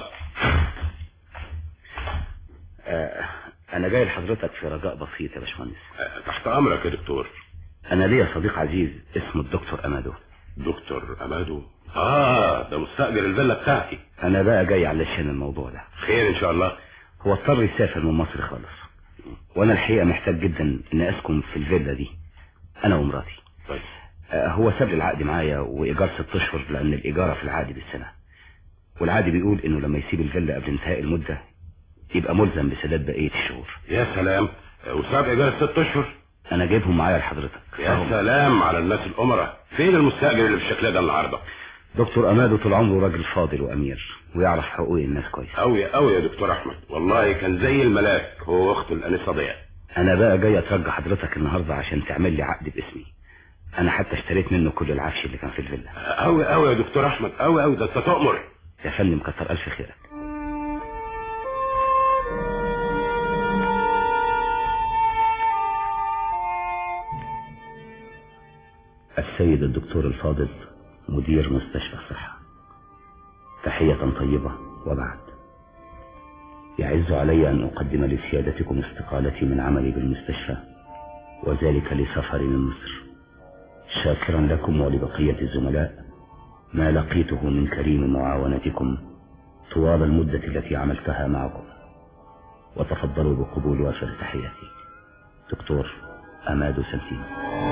آه انا جاي لحضرتك في رجاء بسيط يا باشمهندس تحت امرك يا دكتور انا ليا صديق عزيز اسمه الدكتور امادو دكتور امادو اه ده مستاجر الفيلا بتاعتي انا بقى جاي علشان الموضوع ده خير ان شاء الله هو اضطر يسافر من مصر خالص وانا الحقيقه محتاج جدا ان اسكن في الفيلا دي انا ومراتي طيب آه هو ساب لي العقد معايا وايجار ست اشهر لان الايجار في العادي بالسنه والعادي بيقول انه لما يسيب الفيلا قبل انتهاء المده يبقى ملزم بسداد بقيه الشهور يا سلام وساب ايجار ست اشهر انا جايبهم معايا لحضرتك يا فهم. سلام على الناس الامراء فين المستاجر اللي بالشكل ده النهارده دكتور امادو طول عمره راجل فاضل وامير ويعرف حقوق الناس كويس قوي قوي يا دكتور احمد والله كان زي الملاك هو واخته الانسه ضياء انا بقى جاي اترجى حضرتك النهارده عشان تعمل لي عقد باسمي انا حتى اشتريت منه كل العفش اللي كان في الفيلا قوي قوي يا دكتور احمد قوي قوي ده انت تؤمر يا فندم كتر الف خيرك السيد الدكتور الفاضل مدير مستشفى الصحة تحية طيبة وبعد يعز علي أن أقدم لسيادتكم استقالتي من عملي بالمستشفى وذلك لسفري من مصر شاكرا لكم ولبقية الزملاء ما لقيته من كريم معاونتكم طوال المدة التي عملتها معكم وتفضلوا بقبول وافر تحياتي دكتور أمادو سنتين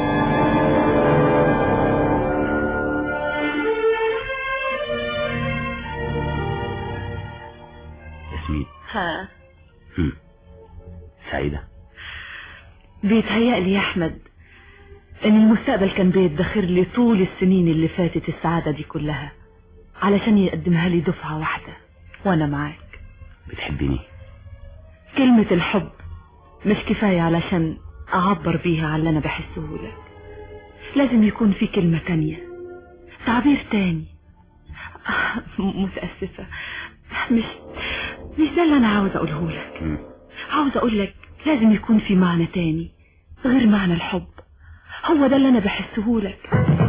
ياسمين ها هم. سعيدة بيتهيألي يا أحمد إن المستقبل كان بيدخر لي طول السنين اللي فاتت السعادة دي كلها علشان يقدمها لي دفعة واحدة وأنا معاك بتحبيني كلمة الحب مش كفاية علشان أعبر بيها على اللي أنا بحسه لك لازم يكون في كلمة تانية تعبير تاني آه، م- متأسفة مش مش ده اللي أنا عاوز أقوله لك هم. عاوز أقول لك لازم يكون في معنى تاني غير معنى الحب هو ده اللي أنا بحسه لك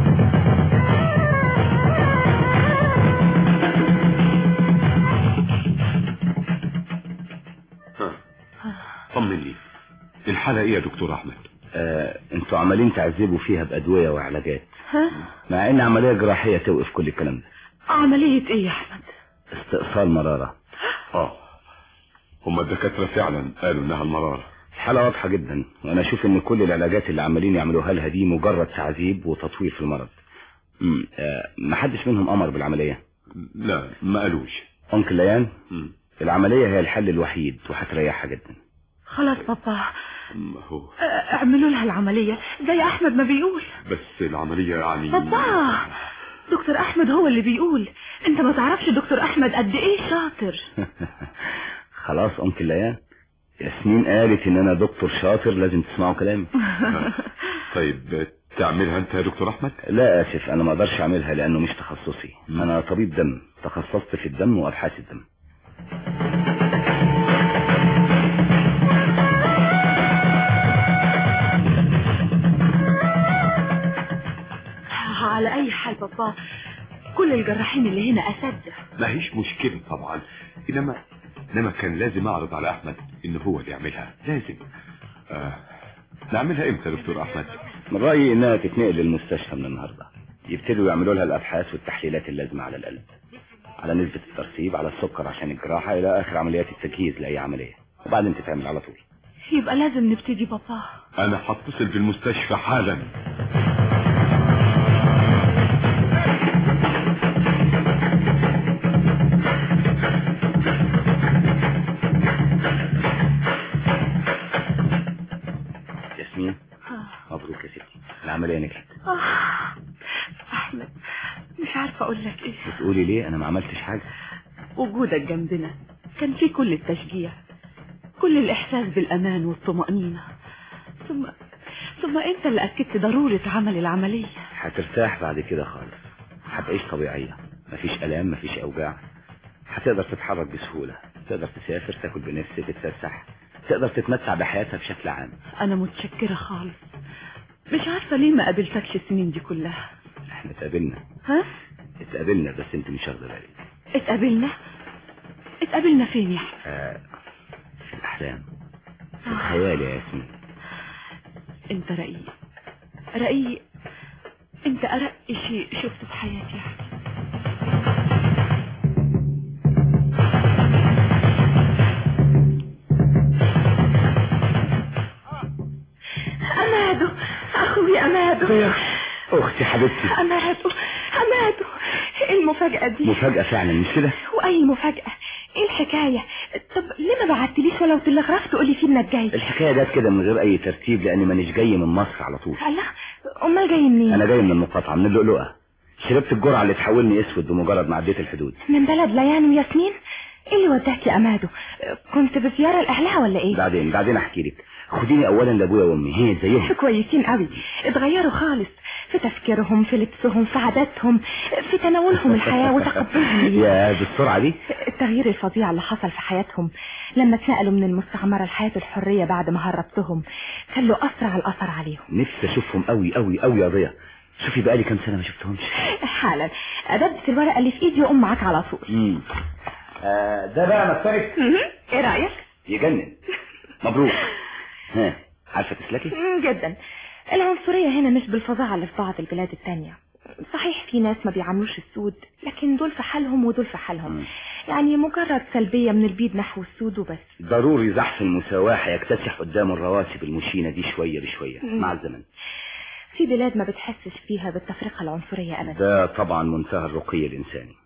طمني الحالة ايه يا دكتور احمد آه، انتوا عمالين تعذبوا فيها بأدوية وعلاجات ها مع ان عملية جراحية توقف كل الكلام ده عملية إيه يا أحمد استئصال مرارة اه هما الدكاترة فعلا قالوا انها المرارة الحالة واضحة جدا وانا اشوف ان كل العلاجات اللي عمالين يعملوها لها دي مجرد تعذيب وتطوير في المرض مم، آه، محدش منهم امر بالعملية لا ما قالوش انكل ليان مم. العملية هي الحل الوحيد وهتريحها جدا خلاص بابا ما هو آه، اعملوا لها العملية زي أحمد ما بيقول بس العملية يعني بابا دكتور أحمد هو اللي بيقول أنت ما تعرفش دكتور أحمد قد إيه شاطر خلاص انكل ليان ياسمين قالت ان انا دكتور شاطر لازم تسمعوا كلامي طيب تعملها انت يا دكتور احمد لا اسف انا ما اقدرش اعملها لانه مش تخصصي انا طبيب دم تخصصت في الدم وابحاث الدم على أي حال بابا كل الجراحين اللي هنا أساتذة ما هيش مشكلة طبعا انما انما كان لازم اعرض على احمد ان هو اللي يعملها لازم آه. نعملها امتى يا دكتور احمد من رأيي انها تتنقل للمستشفى من النهاردة يبتدوا يعملوا لها الابحاث والتحليلات اللازمة على القلب على نسبة الترسيب على السكر عشان الجراحة الى اخر عمليات التجهيز لاي عملية وبعدين تتعمل على طول يبقى لازم نبتدي بابا انا هتصل بالمستشفى حالا ياسمين مبروك يا ستي العملية نجحت آه. أحمد مش عارفة أقول لك إيه بتقولي ليه انا ما عملتش حاجة وجودك جنبنا كان في كل التشجيع كل الإحساس بالأمان والطمأنينة ثم ثم أنت اللي أكدت ضرورة عمل العملية هترتاح بعد كده خالص هتعيش طبيعية مفيش ألام مفيش أوجاع هتقدر تتحرك بسهولة تقدر تسافر تاكل بنفسك تتفسح تقدر تتمتع بحياتها بشكل عام أنا متشكرة خالص مش عارفة ليه ما قابلتكش السنين دي كلها احنا اتقابلنا ها اتقابلنا بس انت مش واخده بالك اتقابلنا اتقابلنا فين يا أحمد آه، في الأحلام في الخيال يا ياسمين انت رقيق رقيق انت أرق شيء شفته في حياتي يا أحمد أمادو أخوي أمادو أختي حبيبتي أمادو أمادو إيه المفاجأة دي مفاجأة فعلا مش كده وأي مفاجأة ايه الحكاية طب ليه ما بعتليش ولو تلغرفت تقولي فيه انك جاي الحكاية جت كده من غير أي ترتيب لأني مانيش جاي من مصر على طول الله امال جاي منين أنا جاي من المقاطعة من اللؤلؤة شربت الجرعة اللي تحولني أسود بمجرد ما عديت الحدود من بلد ليان وياسمين ايه اللي وداك يا امادو كنت بزيارة لاهلها ولا ايه بعدين بعدين أحكي لك خديني أولا لأبويا وأمي هي زيهم كويسين قوي اتغيروا خالص في تفكيرهم في لبسهم في عاداتهم في تناولهم الحياة وتقبلهم ليها يا بالسرعة دي التغيير الفظيع اللي حصل في حياتهم لما اتنقلوا من المستعمرة لحياة الحرية بعد ما هربتهم كان له أسرع الأثر عليهم نفسي أشوفهم قوي قوي قوي يا ضيا شوفي بقالي كام سنة ما شفتهمش حالا أدبت الورقة اللي في إيدي وأقوم معاك على طول امم آه ده بقى مكتبك إيه رأيك؟ يجنن مبروك ها عارفة تسلكي مم، جدا العنصرية هنا مش بالفظاعة اللي في بعض البلاد التانية صحيح في ناس ما بيعاملوش السود لكن دول في حالهم ودول في حالهم مم. يعني مجرد سلبية من البيض نحو السود وبس ضروري زحف المساواة هيكتسح قدام الرواسب المشينة دي شوية بشوية مم. مع الزمن في بلاد ما بتحسش فيها بالتفرقة العنصرية أبدا ده طبعا منتهى الرقي الإنساني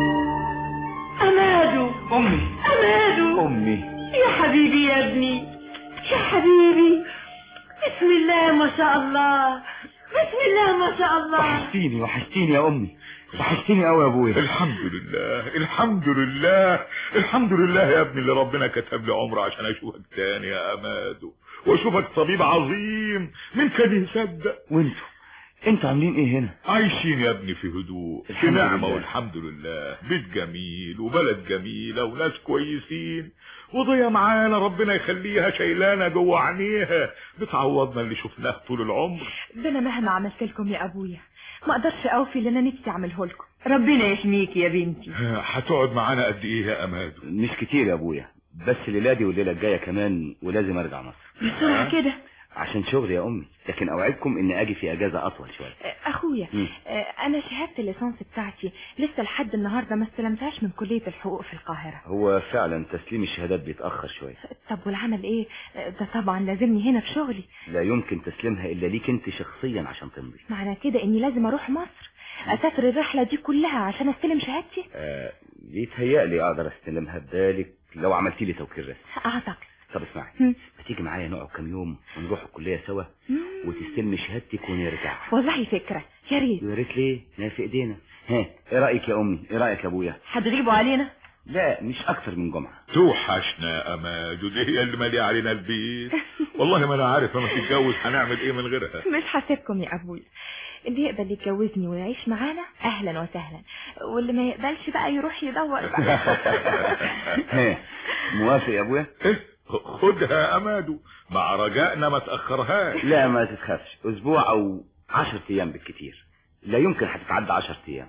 أمادو أمي أمادو أمي يا حبيبي يا ابني يا حبيبي بسم الله ما شاء الله بسم الله ما شاء الله وحشتيني وحشتيني يا أمي وحشتيني قوي يا أبويا الحمد لله الحمد لله الحمد لله يا ابني اللي ربنا كتب لي عمر عشان اشوفك تاني يا امادو واشوفك طبيب عظيم من كان يصدق وانتوا انتوا عاملين ايه هنا عايشين يا ابني في هدوء في الحمد نعمة لله. والحمد لله بيت جميل وبلد جميلة وناس كويسين وضيا معانا ربنا يخليها شايلانا جوه عينيها بتعوضنا اللي شفناه طول العمر ده أنا مهما عملت لكم يا أبويا ما أقدرش أوفي اللي أنا نفسي أعمله لكم ربنا يحميك يا بنتي هتقعد معانا قد ايه يا امادو مش كتير يا أبويا بس الليلة دي والليلة الجاية كمان ولازم أرجع مصر بسرعة كده عشان شغل يا أمي لكن أوعدكم إني أجي في أجازة أطول شوية أخويا مم. آه، أنا شهادة الليسانس بتاعتي لسه لحد النهاردة ما استلمتهاش من كلية الحقوق في القاهرة هو فعلا تسليم الشهادات بيتأخر شوية طب والعمل إيه آه، ده طبعا لازمني هنا في شغلي لا يمكن تسليمها إلا ليك أنت شخصيا عشان تمضي معنى كده إني لازم أروح مصر أسافر الرحلة دي كلها عشان أستلم شهادتي آه بيتهيألي أقدر أستلمها بذلك لو عملتي لي توكيل رسمي أعتقد طب اسمعي مم. ما تيجي معايا نقعد كام يوم ونروح الكلية سوا مم. وتستلمي شهادتك ونرجع والله فكرة يا ريت يا ريت ليه ما في ايدينا ها ايه رايك يا امي ايه رايك يا ابويا هتغيبوا علينا لا مش اكتر من جمعه توحشنا يا امادو دي هي اللي مالي علينا البيت والله ما انا عارف لما تتجوز هنعمل ايه من غيرها مش حاسبكم يا أبويا اللي يقبل يتجوزني ويعيش معانا أهلا وسهلا واللي ما يقبلش بقى يروح يدور بقى ها موافق يا ابويا إيه؟ خدها يا امادو مع رجائنا ما تاخرهاش لا ما تتخافش اسبوع او عشر ايام بالكتير لا يمكن هتتعدى عشر ايام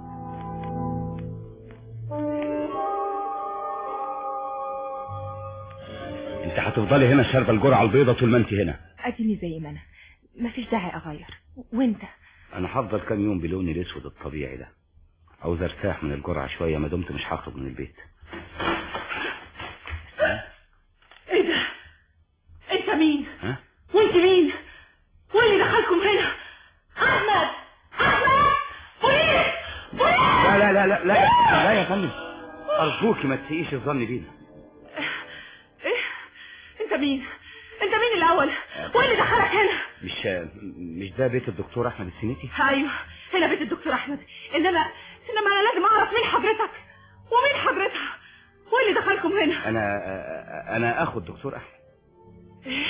انت هتفضلي هنا شاربه الجرعه البيضاء طول ما انت هنا أديني زي ما أنا مفيش داعي أغير وأنت انا هفضل كام يوم بلوني الاسود الطبيعي ده عاوز ارتاح من الجرعه شويه ما دمت مش هخرج من البيت ايه ده انت مين ها وانت مين واللي دخلكم هنا احمد احمد بوليس بوليس لا لا لا لا لا لا يا فندم ارجوكي ما تسيئيش الظن بينا ايه انت مين انت مين الاول واللي دخلك هنا مش مش ده بيت الدكتور احمد السنيتي ايوه هنا بيت الدكتور احمد انما انما انا لازم اعرف مين حضرتك ومين حضرتها واللي دخلكم هنا انا انا اخو الدكتور احمد ايه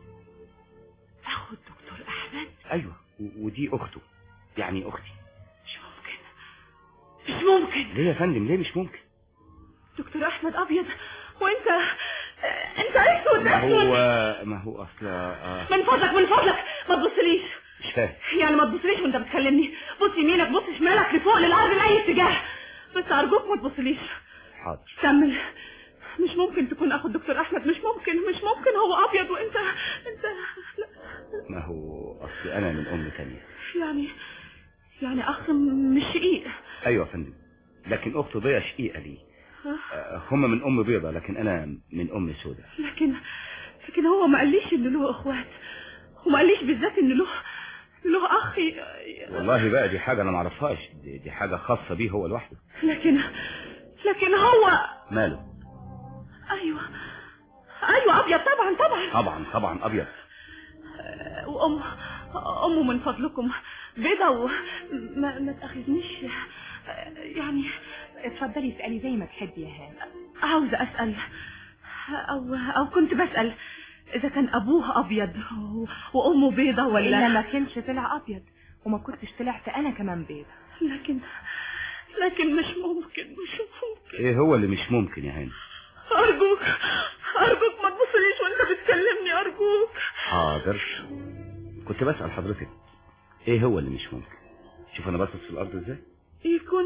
اخو الدكتور احمد ايوه و- ودي اخته يعني اختي مش ممكن مش ممكن ليه يا فندم ليه مش ممكن دكتور احمد ابيض وانت انت اسود ما اسود هو ما هو اصل آه، من فضلك من فضلك ما تبصليش مش فاهم يعني ما تبصليش وانت بتكلمني بص يمينك بص شمالك لفوق للارض لاي اتجاه بس ارجوك ما تبصليش حاضر كمل مش ممكن تكون اخو الدكتور احمد مش ممكن مش ممكن هو ابيض وانت انت لا ما هو اصل انا من ام تانية يعني يعني اخ مش شقيق ايوه يا فندم لكن اخته ضيا شقيقه لي آه، هما من ام بيضة لكن انا من ام سودة لكن لكن هو ما قاليش ان له اخوات وما قاليش بالذات ان له له اخ ي- والله بقى دي حاجة انا معرفهاش دي, دي حاجة خاصة بيه هو لوحده لكن لكن هو ماله ايوه ايوه ابيض طبعا طبعا طبعا طبعا ابيض آه، وام امه من فضلكم بيضة وما ما تاخذنيش آه، يعني اتفضلي اسألي زي ما تحبي يا هان عاوزة اسال او او كنت بسال اذا كان ابوه ابيض و- وامه بيضة وإلا ولا ما كانش طلع أبيض وما كنتش طلعت أنا كمان بيضة لكن لكن مش ممكن مش ممكن ايه هو اللي مش ممكن يا هاني ارجوك ارجوك ما تبصليش وانت بتكلمني ارجوك حاضر كنت بسأل حضرتك ايه هو اللي مش ممكن شوف انا باصص في الارض ازاي يكون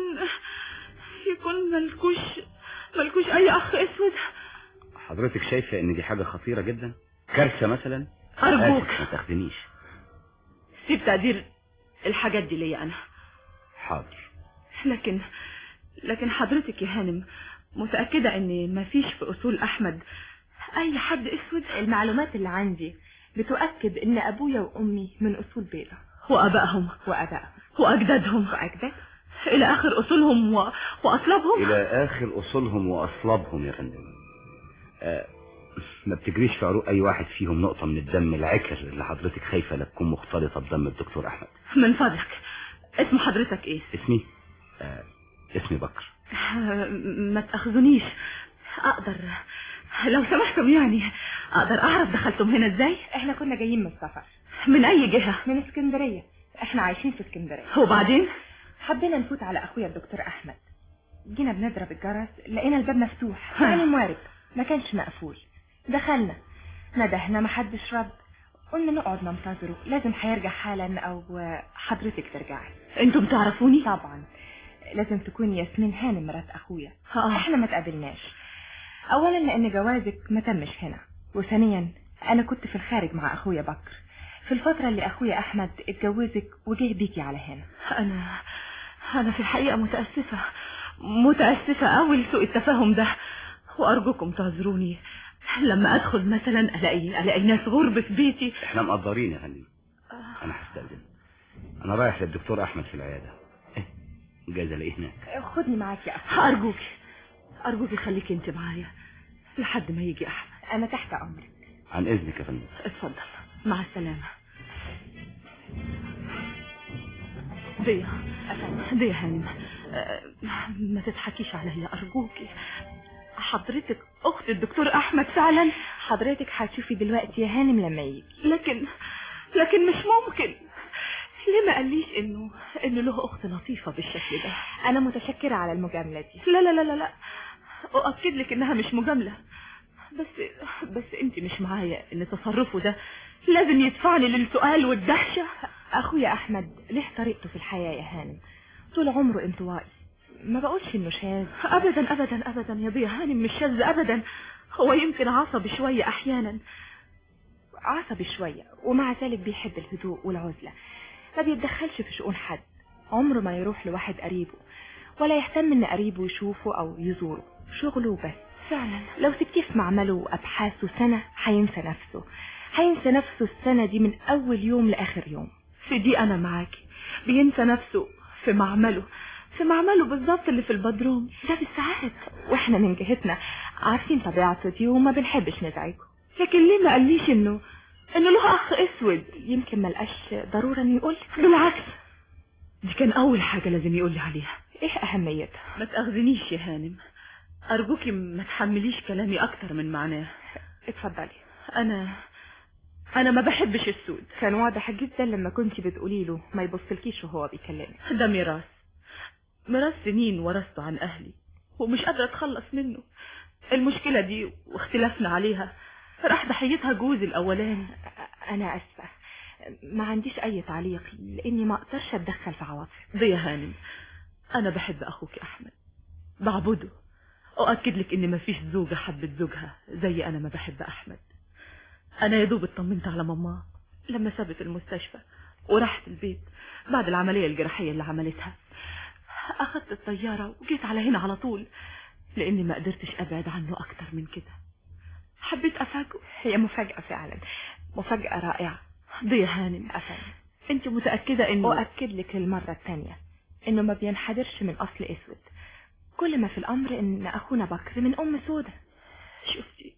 يكون ملكوش ملكوش اي اخ اسود حضرتك شايفة ان دي حاجة خطيرة جدا كارثة مثلا أرجوك. آسف، ما تاخدنيش سيب تقدير الحاجات دي ليا انا حاضر لكن لكن حضرتك يا هانم متأكدة ان مفيش في اصول احمد اي حد اسود المعلومات اللي عندي بتؤكد ان ابويا وامي من اصول بيضة وابائهم وابائهم واجدادهم واجداد الى اخر اصولهم و... واصلابهم الى اخر اصولهم واصلابهم يا فندم آه ما بتجريش في عروق اي واحد فيهم نقطة من الدم العكر اللي حضرتك خايفة لا تكون مختلطة بدم الدكتور احمد من فضلك اسم حضرتك ايه اسمي آه اسمي بكر ما تاخذونيش اقدر لو سمحتم يعني اقدر اعرف دخلتم هنا ازاي احنا كنا جايين من السفر من اي جهة من اسكندرية احنا عايشين في اسكندرية وبعدين حبينا نفوت على اخويا الدكتور احمد جينا بنضرب الجرس لقينا الباب مفتوح يعني موارب ما كانش مقفول دخلنا ندهنا ما حدش رد قلنا نقعد ننتظره لازم هيرجع حالا او حضرتك ترجعي انتم تعرفوني طبعا لازم تكون ياسمين هانم مرات اخويا آه. احنا ما تقابلناش اولا لان جوازك ما تمش هنا وثانيا انا كنت في الخارج مع اخويا بكر في الفترة اللي اخويا احمد اتجوزك وجه بيكي على هنا انا انا في الحقيقة متأسفة متأسفة قوي لسوء التفاهم ده وارجوكم تعذروني لما ادخل مثلا الاقي الاقي ناس غرب في بيتي احنا مقدرين يا فندم انا هستأذن انا رايح للدكتور احمد في العيادة إيه؟ جايز الاقيه هناك خدني معاك يا اخويا ارجوك ارجوك خليكي انت معايا لحد ما يجي احمد انا تحت امرك عن اذنك يا فندم اتفضل مع السلامة ديا ديا هانم أه، ما تضحكيش عليا ارجوكي حضرتك اخت الدكتور احمد فعلا حضرتك هتشوفي دلوقتي يا هانم لما يجي لكن لكن مش ممكن ليه ما قاليش انه انه له اخت لطيفة بالشكل ده انا متشكرة على المجاملة دي لا لا لا لا لا اؤكد لك انها مش مجاملة بس بس انت مش معايا ان تصرفه ده لازم يدفعني للسؤال والدهشة اخويا احمد ليه طريقته في الحياة يا هانم طول عمره انطوائي ما بقولش انه شاذ ابدا ابدا ابدا يا ضيا هانم مش شاذ ابدا هو يمكن عصبي شوية احيانا عصبي شوية ومع ذلك بيحب الهدوء والعزلة ما بيتدخلش في شؤون حد عمره ما يروح لواحد قريبه ولا يهتم ان قريبه يشوفه او يزوره شغله بس فعلا لو سبتيه في معمله وابحاثه سنة هينسى نفسه هينسى نفسه السنة دي من اول يوم لاخر يوم في دي انا معاكي بينسى نفسه في معمله في معمله بالظبط اللي في البدروم ده بالساعات واحنا من جهتنا عارفين طبيعته دي وما بنحبش نزعجه لكن ليه ما قاليش انه انه له اخ اسود يمكن ما لقاش ضرورة انه يقول بالعكس دي كان اول حاجة لازم يقول لي عليها ايه اهميتها ما تاخذنيش يا هانم ارجوكي ما تحمليش كلامي اكتر من معناه اتفضلي انا انا ما بحبش السود كان واضح جدا لما كنت بتقولي له ما يبصلكيش وهو بيكلمك ده ميراث ميراث سنين ورثته عن اهلي ومش قادرة اتخلص منه المشكلة دي واختلافنا عليها راح ضحيتها جوزي الاولاني انا اسفة ما عنديش اي تعليق لاني ما اقدرش اتدخل في عواطفي ضيا هانم انا بحب اخوك احمد بعبده اؤكد لك ان مفيش زوجة حبت زوجها زي انا ما بحب احمد انا يا دوب اطمنت على ماما لما سابت المستشفى وراحت البيت بعد العملية الجراحية اللي عملتها اخدت الطيارة وجيت على هنا على طول لاني ما قدرتش ابعد عنه اكتر من كده حبيت افاجئه هي مفاجأة فعلا مفاجأة رائعة ضيا هانم أفهم انت متأكدة انه أؤكد لك للمرة الثانية انه ما بينحدرش من اصل اسود كل ما في الامر ان اخونا بكر من ام سودة شفتي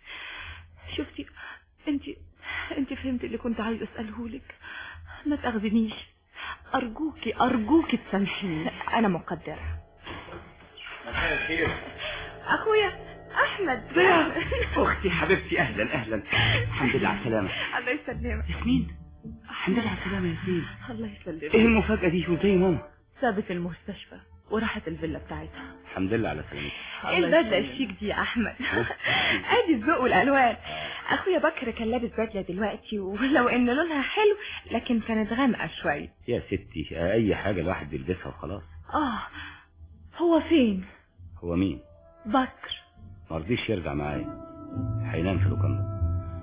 شفتي انت انت فهمت اللي كنت عايز اساله لك ما تاخذنيش ارجوكي ارجوكي تسامحيني انا مقدرة مساء الخير اخويا احمد اختي حبيبتي اهلا اهلا الحمد لله على السلامة الله يسلمك ياسمين الحمد لله على السلامة يا ياسمين الله يسلمك ايه المفاجأة دي وانت يا ماما سابت المستشفى وراحت الفيلا بتاعتها الحمد لله على سلامتك ايه البدلة الشيك دي يا احمد ادي الذوق والالوان اخويا بكر كان لابس بدلة دلوقتي ولو ان لونها حلو لكن كانت غامقة شوية يا ستي اي حاجة الواحد بيلبسها وخلاص اه هو فين هو مين بكر مرضيش يرجع معايا هينام في لوكاندا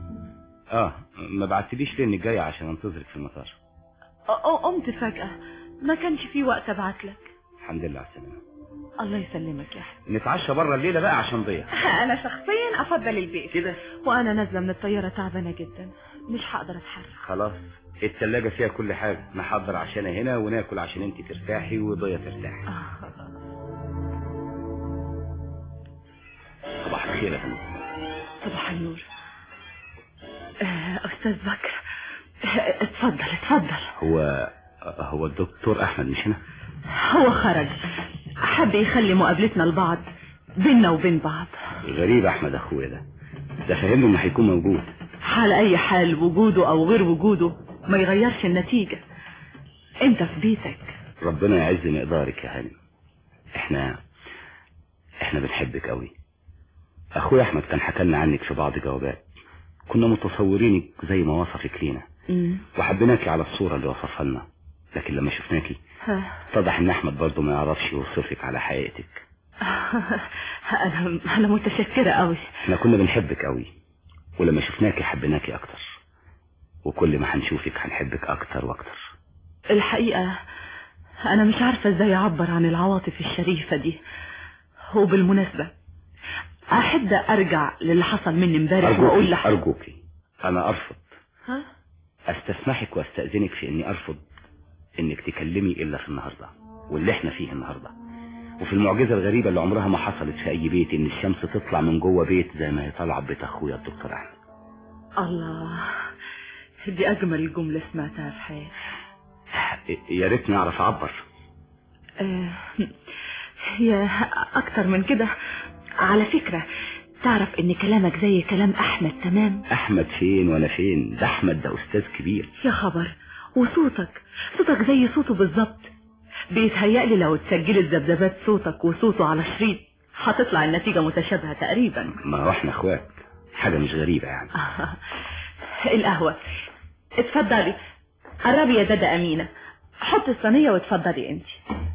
اه ما بعتليش ليه انك جاية عشان انتظرك في المطار أ- أ- قمت فجأة ما كانش في وقت ابعت لك الحمد لله على السلامه الله يسلمك يا احمد نتعشى بره الليله بقى عشان ضيع انا شخصيا افضل البيت كده وانا نازله من الطياره تعبانه جدا مش هقدر اتحرك خلاص التلاجة فيها كل حاجة نحضر عشان هنا وناكل عشان انت ترتاحي وضية ترتاحي صباح الخير يا فندم صباح النور آه، استاذ بكر آه، اتفضل اتفضل هو هو الدكتور احمد مش هنا هو خرج حب يخلي مقابلتنا لبعض بيننا وبين بعض غريب احمد اخويا ده ده فهمني انه هيكون موجود على اي حال وجوده او غير وجوده ما يغيرش النتيجة انت في بيتك ربنا يعز مقدارك يا هاني احنا احنا بنحبك قوي اخويا احمد كان حكى لنا عنك في بعض جوابات كنا متصورينك زي ما وصفك لينا وحبيناكي على الصورة اللي وصفها لنا لكن لما شفناكي ها. اتضح ان احمد برضه ما يعرفش يوصفك على حقيقتك انا انا متشكرة قوي احنا كنا بنحبك قوي ولما شفناكي حبيناكي اكتر وكل ما هنشوفك هنحبك اكتر واكتر الحقيقة انا مش عارفة ازاي اعبر عن العواطف الشريفة دي وبالمناسبة احب ارجع للي حصل مني امبارح واقول أرجوكي لح أرجوكي أنا أرفض ها أستسمحك وأستأذنك في إني أرفض إنك تكلمي إلا في النهاردة واللي إحنا فيه النهاردة وفي المعجزة الغريبة اللي عمرها ما حصلت في أي بيت إن الشمس تطلع من جوه بيت زي ما هي طالعة بيت أخويا الدكتور أحمد الله دي اجمل جملة سمعتها في حياتي يا ريتني أعرف أعبر آه، يا اكتر من كده على فكرة تعرف ان كلامك زي كلام احمد تمام أحمد فين وأنا فين ده أحمد ده أستاذ كبير يا خبر وصوتك صوتك زي صوته بالظبط بيتهيألي لو اتسجلت ذبذبات صوتك وصوته على شريط هتطلع النتيجة متشابهة تقريبا ما هو إحنا إخوات حاجة مش غريبة يعني القهوة اتفضلي قربي يا دادا أمينة حط الصينية واتفضلي انت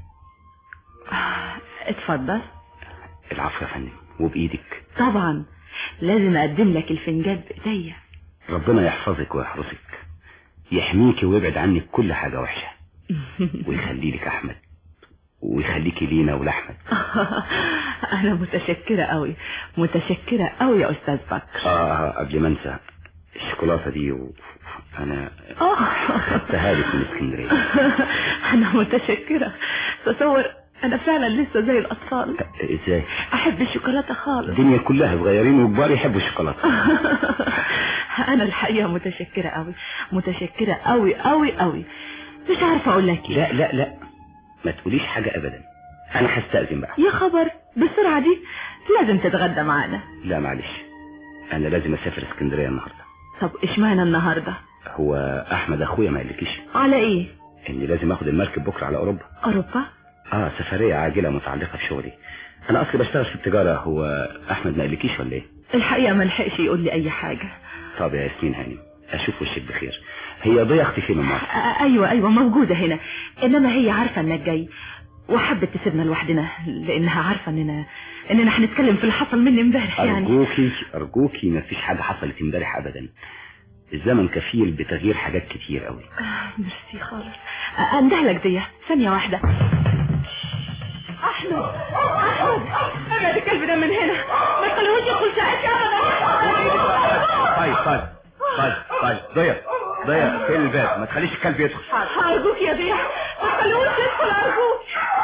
اتفضل العفو يا فندم وبإيدك طبعا لازم اقدم لك الفنجان بايديا ربنا يحفظك ويحرسك يحميكي ويبعد عنك كل حاجة وحشة ويخلي لك أحمد ويخليكي لينا ولأحمد انا متشكرة قوي متشكرة قوي يا استاذ بكر آه قبل ما أنسى الشوكولاتة دي و... أنا آه. خدتها لك من اسكندرية انا متشكرة تصور انا فعلا لسه زي الاطفال إزاي احب الشوكولاتة خالص الدنيا كلها صغيرين وكبار يحبوا الشوكولاتة انا الحقيقة متشكرة قوي متشكرة قوي قوي قوي مش عارفة اقول لك ايه لا لا لا ما تقوليش حاجة أبدا أنا هستأذن بقى يا خبر بالسرعة دي لازم تتغدى معانا لا معلش أنا لازم أسافر اسكندرية النهاردة طب اشمعنى النهاردة هو أحمد أخويا ما قالكيش على ايه إني لازم أخد المركب بكرة على أوروبا اوروبا اه سفرية عاجلة متعلقة بشغلي انا اصلي بشتغل في التجارة هو احمد ما قالكيش ولا ايه الحقيقة ما لحقش يقول لي اي حاجة طب يا ياسمين هاني اشوف وشك بخير هي ضيا اختي فين امال آه، ايوه ايوه موجودة هنا انما هي عارفة انك جاي وحبت تسيبنا لوحدنا لانها عارفة اننا اننا هنتكلم في اللي حصل مني امبارح يعني ارجوكي ارجوكي ما فيش حاجة حصلت امبارح ابدا الزمن كفيل بتغيير حاجات كتير قوي آه، ميرسي خالص آه، اندهلك دي ثانية واحدة احمد احمد ابعد الكلب ده من هنا ما تخليهوش يدخل شقتي ابدا طيب طيب طيب طيب ضيا ضيا فين الباب ما تخليش الكلب يدخل ارجوك يا ضياء ما تخليهوش يدخل ارجوك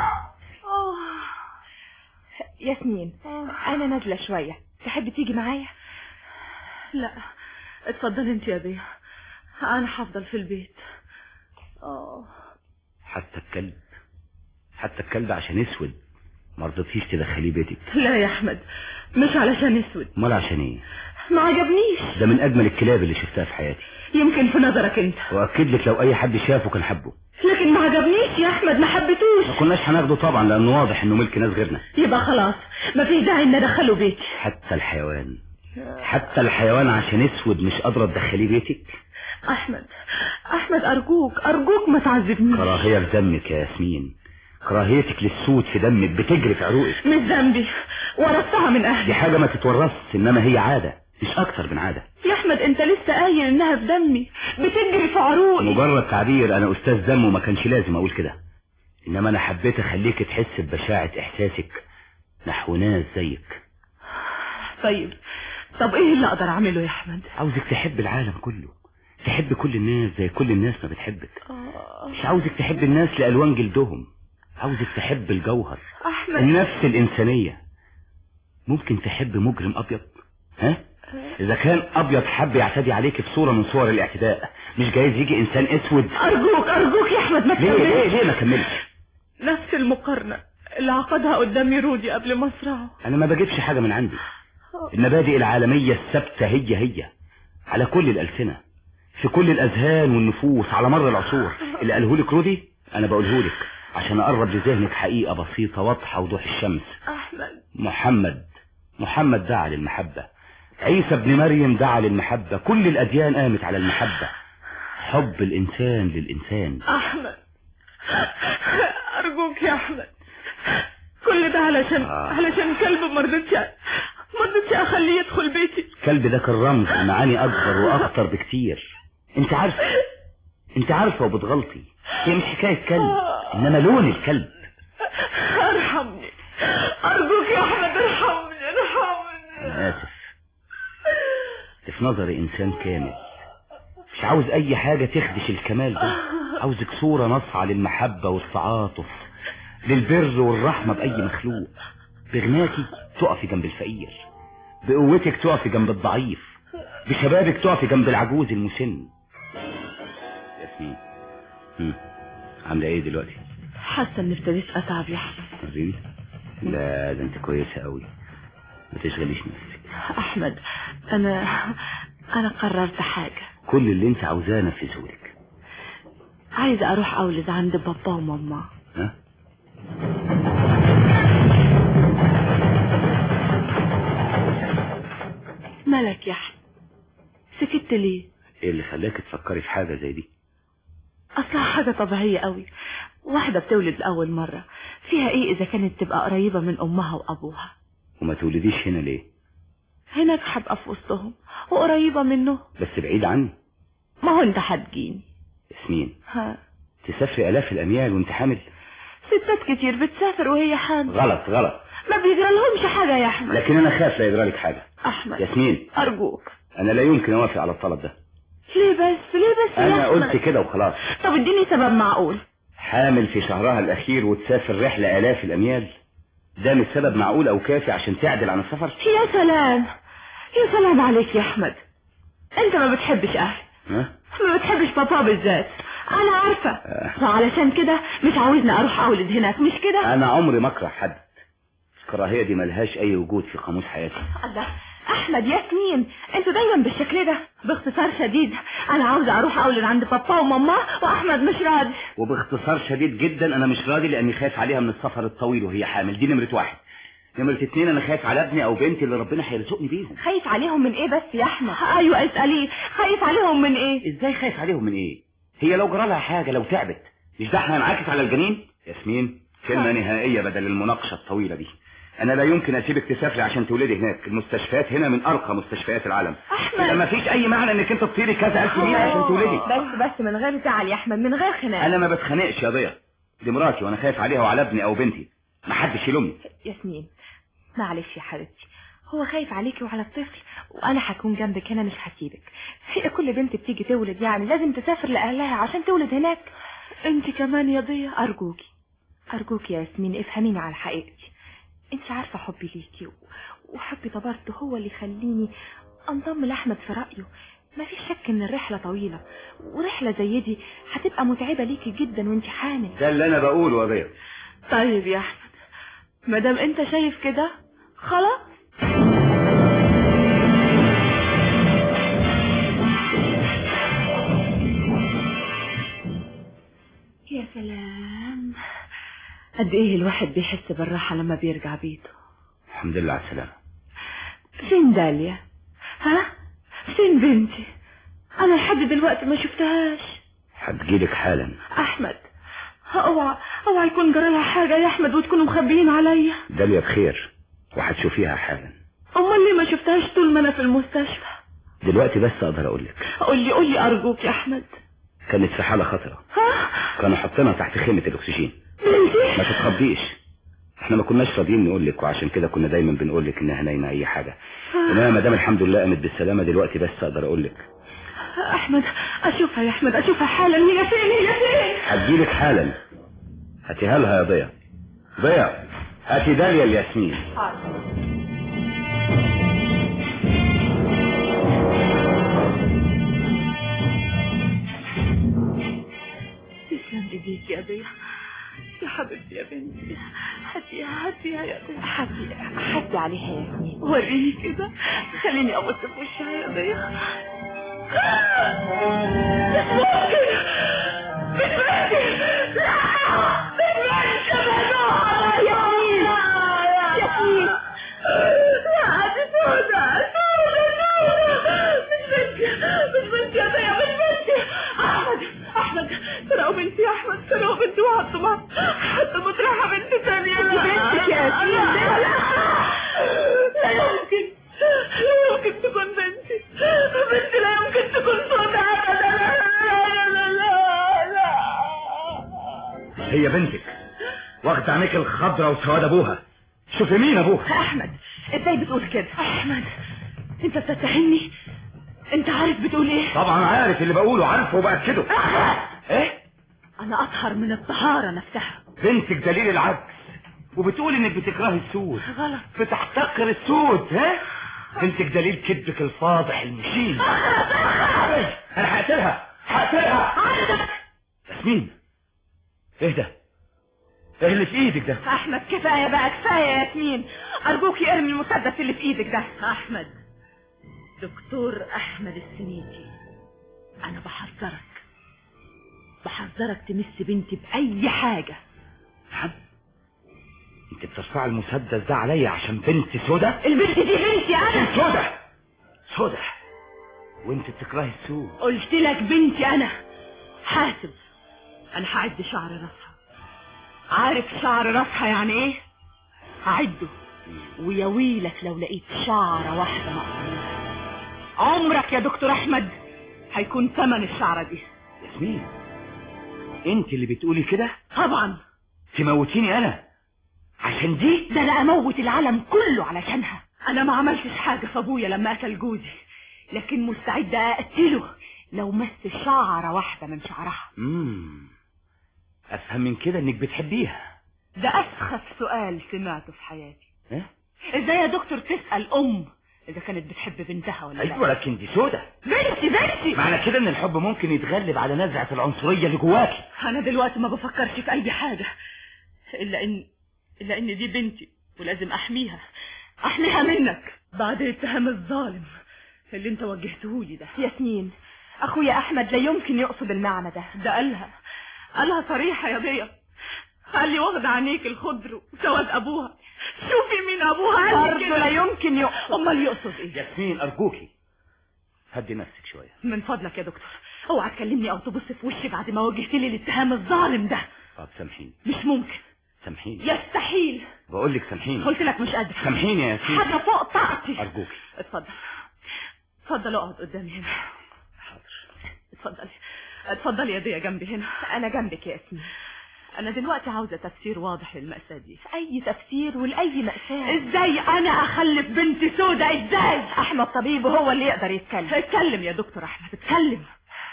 ياسمين انا نازله شويه تحب تيجي معايا لا اتفضل انت يا ضياء انا هفضل في البيت اه حتى الكلب حتى الكلب عشان اسود ما رضيتيش تدخليه بيتك لا يا احمد مش علشان اسود امال عشان ايه ما عجبنيش ده من اجمل الكلاب اللي شفتها في حياتي يمكن في نظرك انت واكد لك لو اي حد شافه كان حبه لكن ما عجبنيش يا احمد ما حبيتوش ما كناش هناخده طبعا لانه واضح انه ملك ناس غيرنا يبقى خلاص ما فيش داعي ان ادخله بيتي حتى الحيوان حتى الحيوان عشان اسود مش قادره تدخليه بيتك احمد احمد ارجوك ارجوك ما تعذبنيش كراهيه في دمك يا ياسمين كراهيتك للسود في دمك بتجري في عروقك مش ذنبي ورثتها من دي اهلي حاجه ما تتورثش انما هي عاده مش اكتر من عاده يا احمد انت لسه قايل انها في دمي بتجري في عروقي مجرد تعبير انا استاذ دم وما كانش لازم اقول كده انما انا حبيت اخليك تحس ببشاعة احساسك نحو ناس زيك طيب طب ايه اللي اقدر اعمله يا احمد عاوزك تحب العالم كله تحب كل الناس زي كل الناس ما بتحبك مش عاوزك تحب الناس لألوان جلدهم عاوزك تحب الجوهر احمد النفس الإنسانية ممكن تحب مجرم أبيض ها إذا كان أبيض حب يعتدي عليك بصورة من صور الاعتداء مش جايز يجي إنسان أسود ارجوك ارجوك يا احمد ما ليه ليه تكملش ليه ما كملش نفس المقارنة اللي عقدها قدامي رودي قبل مصرعه أنا ما بجيبش حاجة من عندي المبادئ العالمية الثابتة هي هي على كل الألسنة في كل الأذهان والنفوس على مر العصور اللي قاله لك رودي أنا بقوله لك عشان أقرب لذهنك حقيقة بسيطة واضحة وضوح الشمس احمد محمد محمد دعا للمحبة عيسى ابن مريم دعا للمحبة كل الأديان قامت على المحبة حب الإنسان للإنسان احمد ارجوك يا احمد كل ده علشان آه. علشان كلب ما رضيتش ما رضيتش اخليه يدخل بيتي كلب ده كان رمز المعاني أكبر وأخطر بكتير انت عارفة انت عارفة وبتغلطي هي مش حكاية كلب إنما لون الكلب ارحمني ارجوك يا احمد ارحمني ارحمني أنا آسف أنت في نظري إنسان كامل مش عاوز أي حاجة تخدش الكمال ده عاوزك صورة نصعة للمحبة والتعاطف للبر والرحمة بأي مخلوق بغناكي تقفي جنب الفقير بقوتك تقفي جنب الضعيف بشبابك تقفي جنب العجوز المسن ياسمين هم، عاملة ايه دلوقتي؟ حاسه اني ابتديت اتعب يا احمد وريني لا ده انت كويسة قوي ما تشغليش نفسك احمد انا انا قررت حاجه كل اللي انت عاوزاه نفذهولك عايزه اروح اولد عند بابا وماما ها مالك يا احمد سكت ليه ايه اللي خلاك تفكري في حاجة زي دي اصلها حاجه طبيعيه قوي واحده بتولد لاول مره فيها ايه اذا كانت تبقى قريبه من امها وابوها وما تولديش هنا ليه هناك هبقى في وسطهم وقريبه منه بس بعيد عني ما هو انت هتجيني ياسمين ها تسافري الاف الاميال وانت حامل ستات كتير بتسافر وهي حامل غلط غلط ما بيجرى لهمش حاجه يا احمد لكن انا خاف لا يجرى لك حاجة احمد ياسمين ارجوك انا لا يمكن اوافق على الطلب ده ليه بس ليه بس يا انا احمد قلت كده وخلاص طب اديني سبب معقول حامل في شهرها الاخير وتسافر رحلة الاف الاميال ده مش سبب معقول او كافي عشان تعدل عن السفر يا سلام يا سلام عليك يا احمد انت ما بتحبش اهلي ها ما بتحبش بابا بالذات انا عارفة وعلشان كده مش عاوزني اروح اولد هناك مش كده انا عمري ما اكره حد الكراهية دي ملهاش اي وجود في قاموس حياتي الله احمد ياسمين انتوا دايما بالشكل ده باختصار شديد انا عاوزة اروح اولد عند بابا وماما واحمد مش راضي وباختصار شديد جدا انا مش راضي لاني خايف عليها من السفر الطويل وهي حامل دي نمرة واحد نمرة اتنين انا خايف على ابني او بنتي اللي ربنا هيرزقني بيهم خايف عليهم من ايه بس يا احمد ايوه اسأليه خايف عليهم من ايه ازاي خايف عليهم من ايه هي لو جرى لها حاجة لو تعبت مش ده احنا هنعاكس على الجنين ياسمين كلمة نهائية بدل المناقشة الطويلة دي انا لا يمكن اسيبك تسافري عشان تولدي هناك المستشفيات هنا من ارقى مستشفيات العالم احمد يبقى ما فيش اي معنى انك انت تطيري كذا الف ميل عشان تولدي بس بس من غير زعل يا احمد من غير خناق انا ما بتخانقش يا ضيا دي مراتي وانا خايف عليها وعلى ابني او بنتي ما حدش يلومني ياسمين معلش يا حبيبتي هو خايف عليكي وعلى الطفل وانا هكون جنبك هنا مش هسيبك هي كل بنت بتيجي تولد يعني لازم تسافر لاهلها عشان تولد هناك انت كمان يا ضيا ارجوكي ارجوكي يا ياسمين افهميني على حقيقتي انت عارفه حبي ليكي و- وحبي طبرته هو اللي يخليني انضم لاحمد في رايه ما في شك ان الرحله طويله ورحله زي دي هتبقى متعبه ليكي جدا وانت حامل ده اللي انا بقوله يا ضيا طيب يا احمد مادام انت شايف كده خلاص يا سلام قد ايه الواحد بيحس بالراحة لما بيرجع بيته الحمد لله على السلامة فين داليا ها فين بنتي انا لحد دلوقتي ما شفتهاش هتجيلك حالا احمد اوعى اوعى يكون جرى لها حاجة يا احمد وتكونوا مخبيين عليا داليا بخير وهتشوفيها حالا امال ليه ما شفتهاش طول ما انا في المستشفى دلوقتي بس اقدر اقول لك قولي قولي ارجوك يا احمد كانت في حالة خطرة ها كانوا حاطينها تحت خيمة الاكسجين ما تتخضيش احنا ما كناش راضيين نقول لك وعشان كده كنا دايما بنقول لك انها نايمه اي حاجه انما ما دام الحمد لله قامت بالسلامه دلوقتي بس اقدر اقول لك احمد اشوفها يا احمد اشوفها حالا هي فين هي فين هتجيلك حالا هاتيها لها يا ضيا ضيا هاتي داليا الياسمين تسلم ايديك يا ضيا يا حبيبتي يا بنتي هاتيها هاتيها يا ضيا حدي حدي عليها يا ياسمين وريني كده خليني ابص في وشها يا ضيا احمد سرقوا بنتي يا احمد سرقوا بنتي وحطوا مع حطوا مطرحها بنت ثانيه دي بنتك يا ياسمين. لا لا لا يمكن لا يمكن تكون بنتي بنتي لا يمكن تكون سوداء ابدا لا لا لا لا هي بنتك واخد عينيك الخضرة وسواد ابوها شوفي مين ابوها احمد ازاي بتقول كده احمد انت بتتهمني انت عارف بتقول ايه طبعا عارف اللي بقوله عارفه وبأكده ايه انا اطهر من الطهارة نفسها بنتك دليل العكس وبتقول انك بتكرهي السود غلط بتحتقر السود ها بنتك دليل كذبك الفاضح المشين انا هقتلها هقتلها ياسمين ايه ده ايه اللي في ايدك ده احمد كفايه بقى كفايه يا ياسمين ارجوك ارمي المسدس اللي في ايدك ده احمد دكتور احمد السنيتي انا بحذرك بحذرك تمس بنتي باي حاجه نعم انت بترفع المسدس ده عليا عشان بنت سودا البنت دي بنتي انا سودا سودا وانت بتكرهي السود قلت لك بنتي انا حاسب انا هعد شعر راسها عارف شعر راسها يعني ايه هعده ويا ويلك لو لقيت شعرة واحدة مقصورة عمرك يا دكتور احمد هيكون ثمن الشعرة دي ياسمين انت اللي بتقولي كده طبعا تموتيني انا عشان دي ده انا اموت العالم كله علشانها انا ما عملتش حاجة في ابويا لما قتل جوزي لكن مستعدة اقتله لو مس شعرة واحدة من شعرها امم افهم من كده انك بتحبيها ده اسخف سؤال سمعته في حياتي ايه ازاي يا دكتور تسأل ام اذا كانت بتحب بنتها ولا ايوه لا لكن دي سودا بنتي بنتي معنى كده ان الحب ممكن يتغلب على نزعة العنصرية اللي جواكي انا دلوقتي ما بفكرش في اي حاجة الا ان الا ان دي بنتي ولازم احميها احميها منك بعد الاتهام الظالم اللي انت وجهته لي ده ياسمين اخويا احمد لا يمكن يقصد المعنى ده ده قالها قالها صريحة يا ضيا قال لي واخد عينيك الخضر وسواد ابوها شوفي مين ابوها قال لي برضه لا كده يمكن يقصد امال يقصد ايه ياسمين ارجوكي هدي نفسك شوية من فضلك يا دكتور اوعى تكلمني او تبص في وشي بعد ما وجهت لي الاتهام الظالم ده طب سامحيني مش ممكن سامحيني يستحيل بقول لك سامحيني قلت لك مش قادر سامحيني يا ياسمين حاجة فوق طاقتي ارجوكي اتفضل اتفضل اقعد قدامي هنا حاضر اتفضل اتفضل يا ضيا جنبي هنا انا جنبك يا ياسمين انا دلوقتي عاوزة تفسير واضح للمأساة دي اي تفسير ولاي مأساة ازاي انا اخلف بنتي سودة ازاي احمد طبيب هو اللي يقدر يتكلم اتكلم يا دكتور احمد اتكلم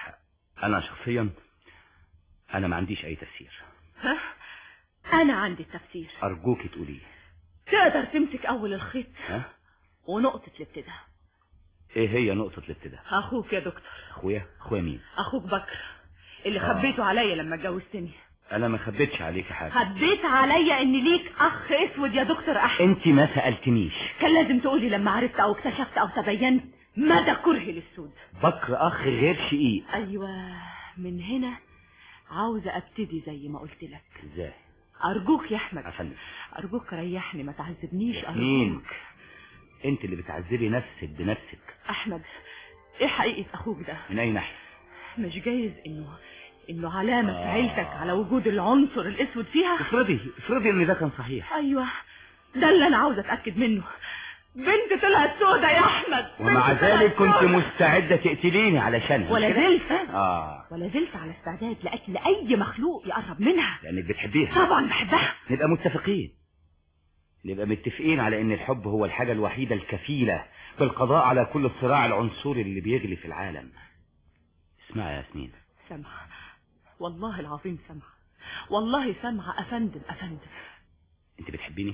انا شخصيا انا ما عنديش اي تفسير ها انا عندي التفسير ارجوكي تقوليه تقدر تمسك اول الخيط ها ونقطة الابتداء ايه هي نقطة الابتداء اخوك يا دكتور اخويا اخويا مين اخوك بكر اللي آه. خبيته عليا لما اتجوزتني انا ما خبيتش عليكي حاجة خبيت عليا ان ليك اخ اسود يا دكتور احمد انت ما سألتنيش كان لازم تقولي لما عرفت او اكتشفت او تبينت مدى كرهي للسود بكر اخ غير شقيق ايوه من هنا عاوزة ابتدي زي ما قلت لك ازاي ارجوك يا احمد افندم ارجوك ريحني ما تعذبنيش مين ارجوك انت اللي بتعذبي نفسك بنفسك احمد ايه حقيقة اخوك ده من اي ناحية مش جايز انه انه علامة في عيلتك على وجود العنصر الاسود فيها افرضي افرضي ان ده كان صحيح ايوه ده اللي انا عاوزة اتأكد منه بنت طلعت سودة يا احمد ومع بنت ذلك طلعت كنت سودة. مستعدة تقتليني علشانها ولا مش كده؟ زلت اه ولا زلت على استعداد لقتل اي مخلوق يقرب منها لانك بتحبيها طبعا بحبها نبقى متفقين نبقى متفقين على ان الحب هو الحاجة الوحيدة الكفيلة بالقضاء على كل الصراع العنصري اللي بيغلي في العالم اسمعي يا ياسمين سامعة والله العظيم سامعة والله سامعة افندم افندم انت بتحبيني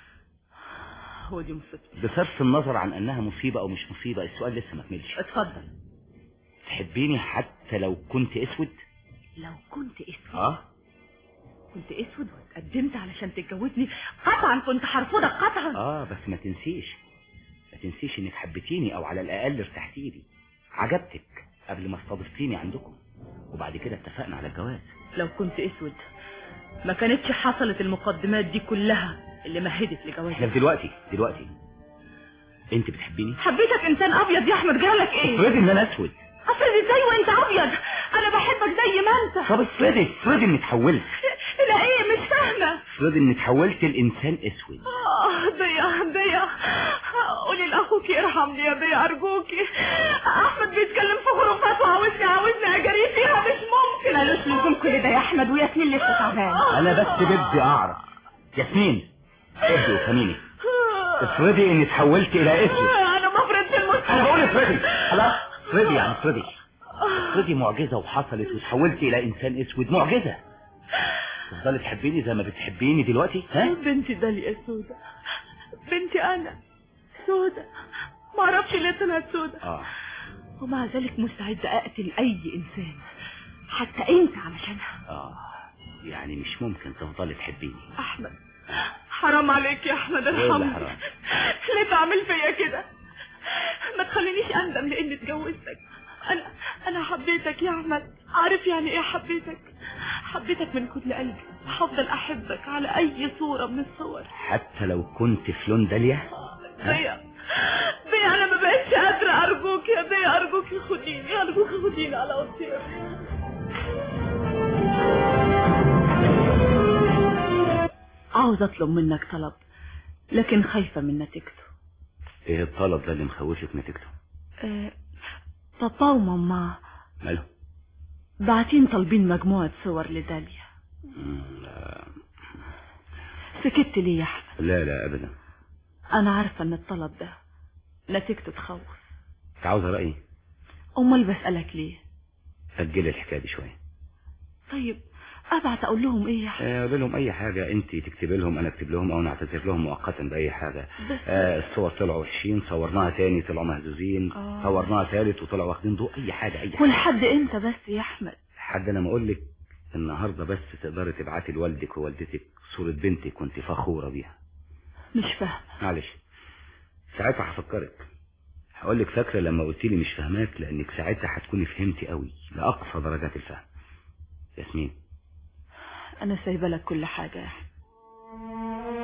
هو دي مصيبتي بصرف النظر عن انها مصيبة او مش مصيبة السؤال لسه ما كملش اتفضل تحبيني حتى لو كنت اسود لو كنت اسود اه كنت اسود واتقدمت علشان تتجوزني قطعا كنت هرفضك قطعا اه بس ما تنسيش ما تنسيش انك حبيتيني او على الاقل ارتحتي لي عجبتك قبل ما استضفتيني عندكم وبعد كده اتفقنا على الجواز لو كنت اسود ما كانتش حصلت المقدمات دي كلها اللي مهدت احنا لجوازك في دلوقتي دلوقتي انت بتحبيني حبيتك انسان ابيض يا احمد جرالك ايه افرضي ان انا اسود افرض ازاي وانت ابيض انا بحبك زي ما انت طب افرضي افرضي اني اتحولت لا ايه مش فاهمه افرضي اني اتحولت لانسان اسود اه ضيا ضيا قولي لاخوك ارحمني يا ضيا ارجوكي احمد بيتكلم في خرافات وعاوزني عاوزني اجري فيها مش ممكن ملوش لزوم كل ده يا احمد وياسمين لسه تعبانه انا بس بدي اعرف ياسمين اهدي وفهميني افرضي اني اتحولت الى اسود انا مفرد في المستقبل انا بقول افرضي خلاص افرضي يعني افرضي افرضي معجزة وحصلت وتحولت الى انسان اسود معجزة تفضلي تحبيني زي ما بتحبيني دلوقتي ها بنتي داليا سودة بنتي انا سودة ما اعرفش ليه طلعت سودة اه ومع ذلك مستعدة اقتل اي انسان حتى انت علشانها اه يعني مش ممكن تفضلي تحبيني احمد حرام عليك يا احمد ايه اللي ارحمني حرام ليه تعمل فيا كده ما تخلينيش اندم لاني اتجوزتك انا انا حبيتك يا احمد عارف يعني ايه حبيتك حبيتك من كل قلبي هفضل احبك على اي صورة من الصور حتى لو كنت في لون داليا ضيا ضيا انا ما بقتش قادرة ارجوك يا ضيا ارجوك خديني ارجوك خديني على اوضتي عاوز اطلب منك طلب لكن خايفة من نتيجته ايه الطلب ده اللي مخوفك نتيجته أه بابا وماما ماله باعتين طالبين مجموعة صور لداليا مم، لا سكت ليه يا احمد لا لا ابدا انا عارفة ان الطلب ده نتيجته تخوف انت عاوزه رايي امال بسألك ليه سجلي الحكايه دي شويه طيب ابعت اقول لهم ايه يا احمد آه، قول لهم اي حاجه انت تكتبي لهم انا اكتب لهم او نعتذر لهم مؤقتا باي حاجه بس آه الصور طلعوا وحشين صورناها تاني طلعوا مهزوزين آه. صورناها ثالث وطلعوا واخدين ضوء اي حاجه اي حاجه ولحد امتى بس يا احمد لحد انا ما اقول لك النهارده بس تقدري تبعتي لوالدك ووالدتك صوره بنتك كنت فخوره بيها مش فاهم معلش ساعتها هفكرك هقول لك فاكره لما قلت لي مش فاهماك لانك ساعتها هتكوني فهمتي قوي لاقصى درجات الفهم ياسمين انا سايبه لك كل حاجة يا احمد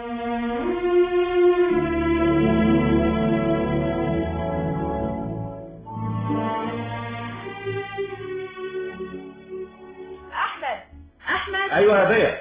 احمد احمد ايوه يا ضيا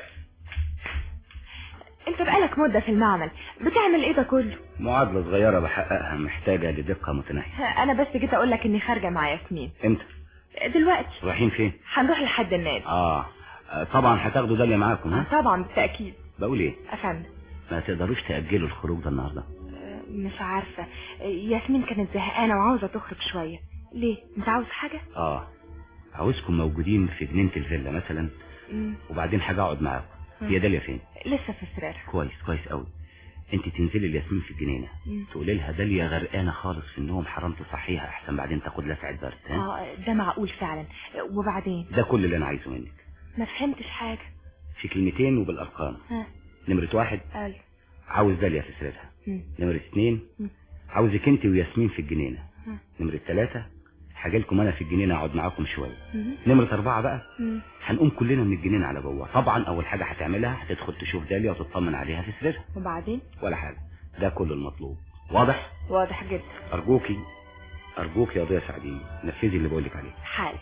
انت بقالك مدة في المعمل بتعمل ايه ده كله معادله صغيره بحققها محتاجه لدقه متناهيه انا بس جيت اقول لك اني خارجة مع ياسمين امتى دلوقتي رايحين فين هنروح لحد النادي اه آه، طبعا هتاخدوا داليا معاكم ها طبعا بالتأكيد بقول ايه افندم ما تقدروش تاجلوا الخروج ده النهارده مش عارفة ياسمين كانت زهقانة وعاوزة تخرج شوية ليه انت عاوز حاجة اه عاوزكم موجودين في جنينه الفيلا مثلا مم. وبعدين هاجي اقعد معاكم هي داليا فين لسه في سريرها كويس كويس قوي انت تنزلي الياسمين في الجنينه مم. تقولي لها داليا غرقانه خالص في النوم حرام تصحيها احسن بعدين تاخد لسعه برد ها اه ده معقول فعلا وبعدين ده كل اللي انا عايزه منك ما فهمتش حاجة في كلمتين وبالارقام ها نمره واحد قال عاوز داليا في سريرها مم. نمره اتنين مم. عاوزك انت وياسمين في الجنينه مم. نمره ثلاثة هاجي لكم انا في الجنينه اقعد معاكم شويه مم. نمره اربعة بقى مم. هنقوم كلنا من الجنينه على جوه طبعا اول حاجه هتعملها هتدخل تشوف داليا وتطمن عليها في سريرها وبعدين ولا حاجه ده كل المطلوب واضح واضح جدا ارجوكي ارجوك يا ضياء سعدين نفذي اللي بقولك عليه حال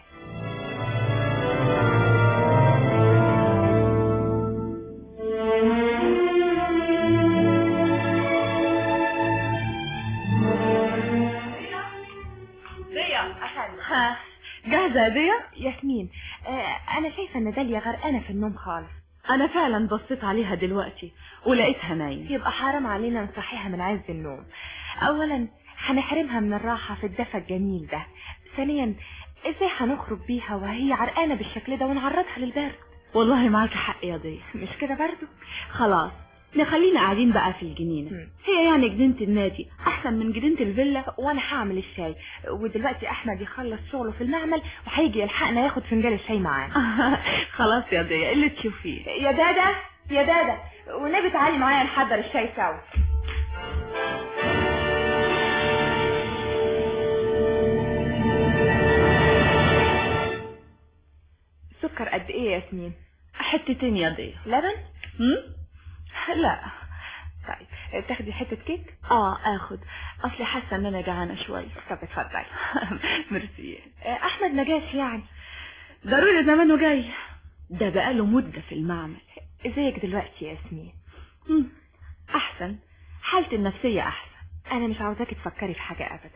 حلوة ها جاهزة يا ديا ياسمين آه انا شايفة ان داليا غرقانة في النوم خالص انا فعلا بصيت عليها دلوقتي ولقيتها نايم يبقى حرام علينا نصحيها من عز النوم اولا هنحرمها من الراحة في الدفى الجميل ده ثانيا ازاي هنخرج بيها وهي عرقانة بالشكل ده ونعرضها للبرد والله معاكي حق يا ديا مش كده برضو خلاص نخلينا قاعدين بقى في الجنينة مم. هي يعني جنينة النادي احسن من جنينة الفيلا وانا هعمل الشاي ودلوقتي احمد يخلص شغله في المعمل وهيجي يلحقنا ياخد فنجان الشاي معانا خلاص يا ديا اللي تشوفيه يا دادا يا دادا والنبي تعالي معايا نحضر الشاي سوا سكر قد ايه يا ياسمين حتتين يا ديا لبن هم؟ لا طيب تاخدي حته كيك اه اخد اصلي حاسه ان انا جعانه شويه طب اتفضلي ميرسي آه، احمد ما جاش يعني ضروري زمانه جاي ده بقاله مده في المعمل ازيك دلوقتي يا ياسمين هم، احسن حالتي النفسيه احسن انا مش عاوزاكي تفكري في حاجه ابدا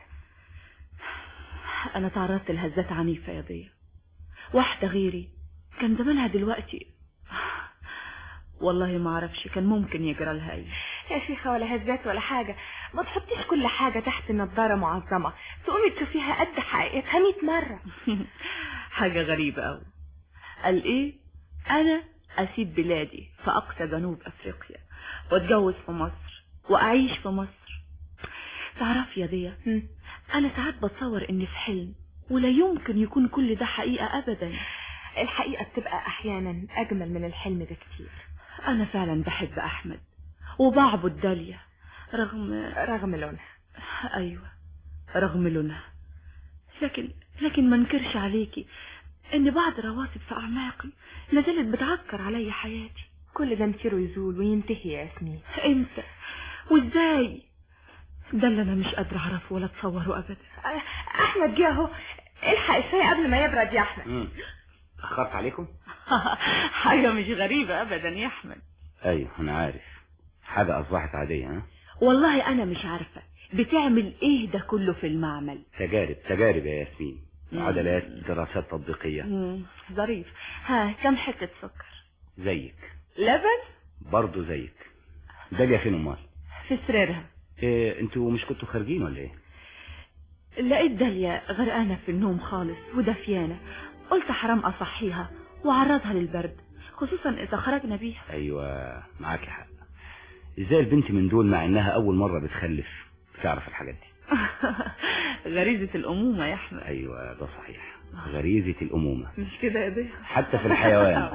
انا تعرضت لهزات عنيفه يا ديا واحده غيري كان زمانها دلوقتي والله ما اعرفش كان ممكن يجرى لها ايه يا شيخة ولا هزات ولا حاجة ما تحطيش كل حاجة تحت نظارة معظمة تقومي تشوفيها قد حقيقتها 100 مرة حاجه غريبه قوي قال ايه انا اسيب بلادي في اقصى جنوب افريقيا واتجوز في مصر واعيش في مصر تعرف يا ديا هم. انا ساعات بتصور اني في حلم ولا يمكن يكون كل ده حقيقه ابدا الحقيقة بتبقى أحيانا أجمل من الحلم بكتير انا فعلا بحب احمد وبعبد داليا رغم رغم لونها ايوه رغم لونها لكن لكن ما انكرش عليكي ان بعض رواسب في اعماقي ما زالت بتعكر علي حياتي كل ده مصيره يزول وينتهي يا ياسمين امتى وازاي ده اللي انا مش قادره اعرفه ولا اتصوره ابدا أه، أحمد جه أهو الحق الشاي قبل ما يبرد يا أحمد مم. اخرت عليكم حاجه مش غريبه ابدا يا احمد ايوه انا عارف حاجة اصبحت عادية ها والله انا مش عارفه بتعمل ايه ده كله في المعمل تجارب تجارب يا ياسمين مم. عدلات دراسات تطبيقية مم، ظريف ها كم حته سكر زيك لبن برضه زيك داليا فين امال في سريرها إيه انتوا مش كنتوا خارجين ولا ايه لقيت داليا غرقانة في النوم خالص ودفيانة قلت حرام أصحيها وعرضها للبرد خصوصا إذا خرجنا بيها ايوه معاكي حق ازاي البنت من دول مع انها اول مرة بتخلف بتعرف الحاجات دي غريزة الأمومة يا أحمد ايوه ده صحيح غريزة الامومة مش كده يا بيه حتى في الحيوان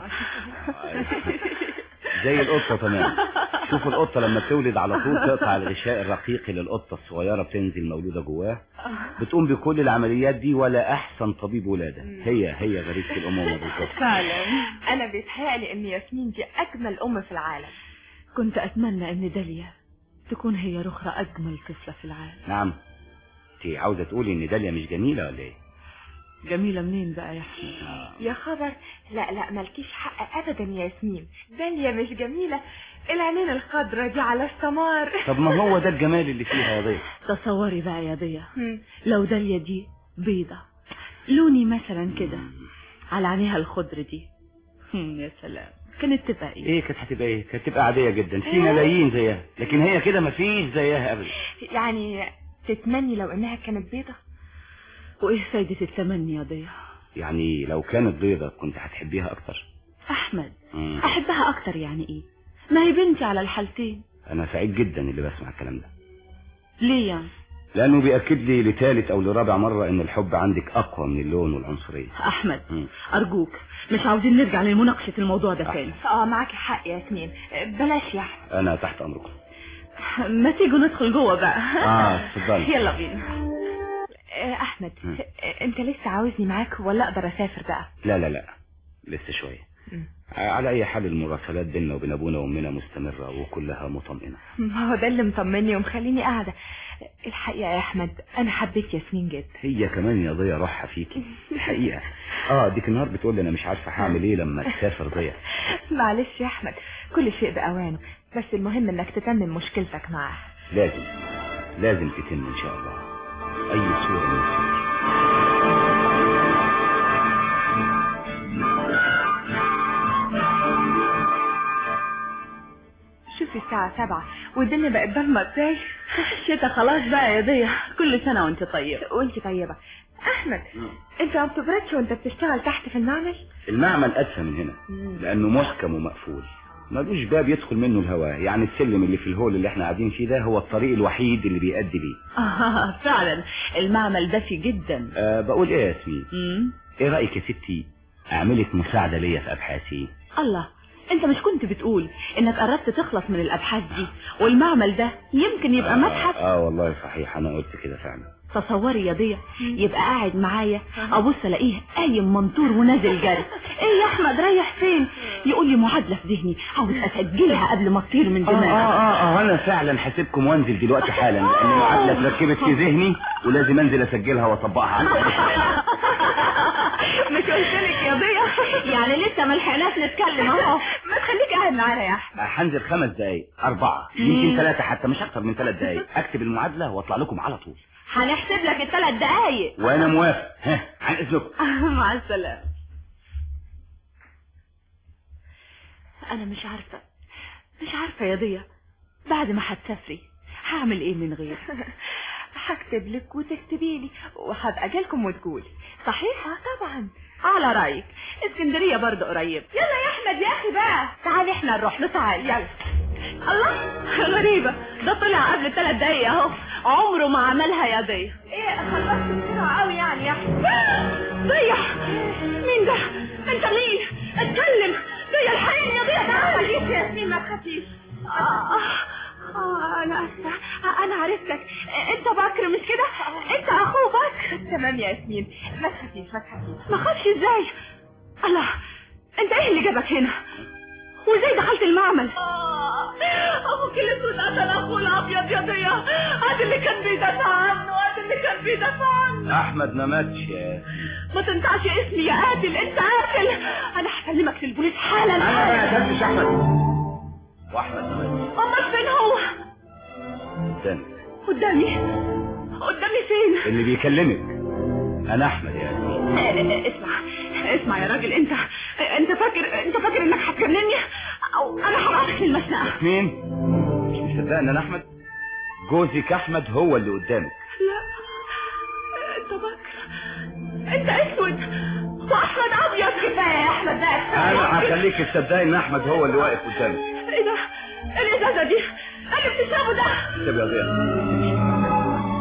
زي القطة تمام شوف القطة لما تولد على طول تقطع الغشاء الرقيقي للقطة الصغيرة بتنزل مولودة جواه بتقوم بكل العمليات دي ولا أحسن طبيب ولادة هي هي غريزة الأمومة بالظبط فعلا أنا بيتهيألي إن ياسمين دي أجمل أم في العالم كنت أتمنى إن داليا تكون هي رخرة أجمل طفلة في العالم نعم انت عاوزة تقولي إن داليا مش جميلة ولا إيه؟ جميلة منين بقى يا أحمد يا خبر لا لا مالكيش حق أبدا يا ياسمين داليا مش جميلة العينين الخضرة دي على السمار طب ما هو ده الجمال اللي فيها يا ضيف تصوري بقى يا ضيا هم. لو داليا دي بيضة لوني مثلا كده على عينيها الخضر دي هم، يا سلام كانت تبقى ايه إيه كانت هتبقى إيه؟ كانت تبقى عادية جدا في ملايين زيها لكن هي كده مفيش زيها أبدا يعني تتمني لو إنها كانت بيضة وايه فايدة التمني يا ضيا يعني لو كانت بيضة كنت هتحبيها أكتر احمد مم. احبها اكتر يعني ايه ما هي بنتي على الحالتين أنا سعيد جدا اللي بسمع الكلام ده ليه يعني لأنه بيأكد لي لثالث أو لرابع مرة إن الحب عندك أقوى من اللون والعنصرية احمد مم. ارجوك مش عاوزين نرجع لمناقشة الموضوع ده تاني اه معاكي حق يا ياسمين بلاش يا أحمد أنا تحت أمركم ما تيجوا ندخل جوه بقى آه اتفضلي يلا بينا آه، أحمد مم. آه، أنت لسه عاوزني معاك ولا أقدر أسافر بقى لا لا لا لسه شوية مم. على أي حال المراسلات بيننا وبين أبونا وأمنا مستمرة وكلها مطمئنة ما هو ده اللي مطمني ومخليني قاعدة الحقيقة يا أحمد أنا حبيت ياسمين جدا هي كمان يا ضيا روحها فيكي الحقيقة اه ديك النهار بتقول لي أنا مش عارفة هعمل إيه لما تسافر ضيا معلش يا أحمد كل شيء بأوانه بس المهم إنك تتمم مشكلتك معاه لازم لازم تتم إن شاء الله أي صورة من الصور الساعة سبعة والدنيا بقت ضلمة ازاي الشتا خلاص بقى يا ضيا كل سنة وانت طيب وانت طيبة احمد انت ما بتبردش وانت بتشتغل تحت في المعمل المعمل أدفى من هنا لأنه محكم ومقفول ملوش باب يدخل منه الهواء يعني السلم اللي في الهول اللي احنا قاعدين فيه ده هو الطريق الوحيد اللي بيؤدي ليه آه فعلا المعمل دافي جدا أه بقول ايه يا ياسمين مم. ايه رأيك يا ستي اعملك مساعدة ليا في ابحاثي الله انت مش كنت بتقول انك قربت تخلص من الابحاث دي والمعمل ده يمكن يبقى متحف اه, آه والله صحيح انا قلت كده فعلا تصوري يا ضيا يبقى قاعد معايا ابص الاقيه قايم منطور ونازل جري ايه يا احمد رايح فين يقول لي معادله في ذهني عاوز اسجلها قبل ما تطير من اه دماغي اه اه, آه انا فعلا حاسبكم وانزل دلوقتي حالا لان المعادلة اتركبت في ذهني ولازم انزل اسجلها واطبقها عندي مش قلت لك يا ضيا يعني لسه ما لحقناش نتكلم اهو ما تخليك قاعد معانا يا احمد هنزل خمس دقايق أربعة يمكن ثلاثة حتى مش أكتر من ثلاث دقايق أكتب المعادلة وأطلع لكم على طول هنحسب لك الثلاث دقايق وأنا موافق ها عن إذنكم مع السلامة أنا مش عارفة مش عارفة يا ضيا بعد ما هتسافري هعمل إيه من غير هكتب لك وتكتبي لي وهبقى جالكم وتقولي صحيح طبعا على رأيك اسكندرية برضه قريب يلا يا احمد يا اخي بقى تعالي احنا نروح له تعالي يلا الله غريبة ده طلع قبل ثلاث دقايق اهو عمره ما عملها يا ضيا ايه خلصت بسرعة قوي يعني يا احمد ضيا مين ده انت مين اتكلم ضيا الحقيقي يا ضيا تعالى خليك يا ياسمين ما تخافيش آه آه أنا آسفة أنا عرفتك أنت بكر مش كده؟ أنت أخوه بكر تمام يا ياسمين ما تخافيش ما تخافيش ما خافش إزاي؟ الله أنت إيه اللي جابك هنا؟ وإزاي دخلت المعمل؟ أبوك الأسود قتل أخوه الأبيض يا ضيا هذا اللي كان بيدافع عنه هذا اللي كان بيدافع عنه أحمد ما ماتش يا ما تنطعش اسمي يا قاتل أنت قاتل أنا هسلمك للبوليس حالا أنا ما قتلتش أحمد وأحمد ما ماتش أمال فين هو؟ قدامك قدامي قدامي فين؟ اللي بيكلمك أنا أحمد يا ياسمين اسمع اسمع يا راجل انت انت فاكر انت فاكر انك هتجنني او انا هبعتك للمشنقه ياسمين مش مصدق ان انا احمد جوزك احمد هو اللي قدامك لا انت بكر انت اسود واحمد ابيض كفايه يا احمد ده انا هخليك تصدقي ان احمد هو اللي واقف قدامك ايه ده الازازه دي اللي بتشربه ده اكتب يا ضياء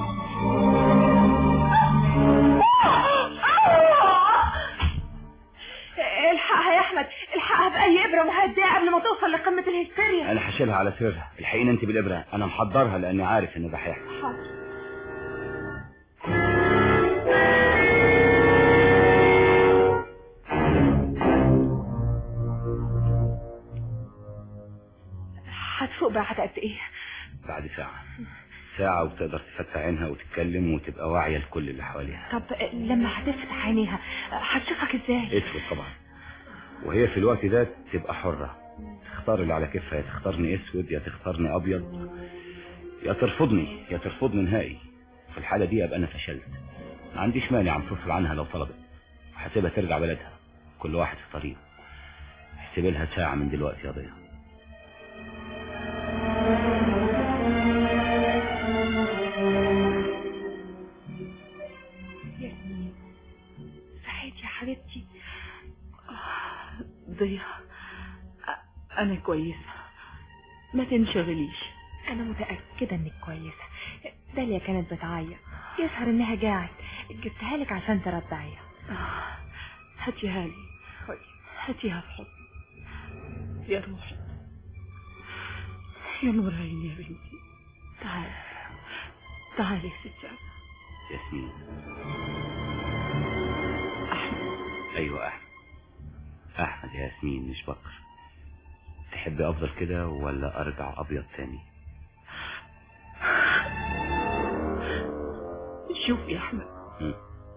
الحقها يا احمد الحقها باي ابره مهدئه قبل ما توصل لقمه الهستيريا انا هشيلها على سرها الحقيني انت بالابره انا محضرها لاني عارف ان ده هيحصل حاضر هتفوق بعد قد ايه بعد ساعه ساعه وتقدر تفتح عينها وتتكلم وتبقى واعيه لكل اللي حواليها طب لما هتفتح عينيها هتشوفك ازاي اسود طبعا وهي في الوقت ده تبقى حره تختار اللي على كيفها يا تختارني اسود يا تختارني ابيض يا ترفضني يا ترفضني نهائي في الحاله دي ابقى انا فشلت ما عنديش مانع انفصل عنها لو طلبت وهسيبها ترجع بلدها كل واحد في طريقه احسبي لها ساعه من دلوقتي يا ضياء ياسمين صحيت يا حبيبتي ضيا أ- انا كويسه ما تنشغليش انا متاكده انك كويسه داليا كانت بتعيط يظهر انها جاعت جبتها لك عشان ترضعيها آه، هاتيها لي هاتيها في حضني يا روحي يا نور عيني يا بنتي تعالي تعالي يا ستي عزة. ياسمين أحمد ايوه احمد احمد يا ياسمين مش بكر تحبي افضل كده ولا ارجع ابيض تاني شوف يا أحمد مم.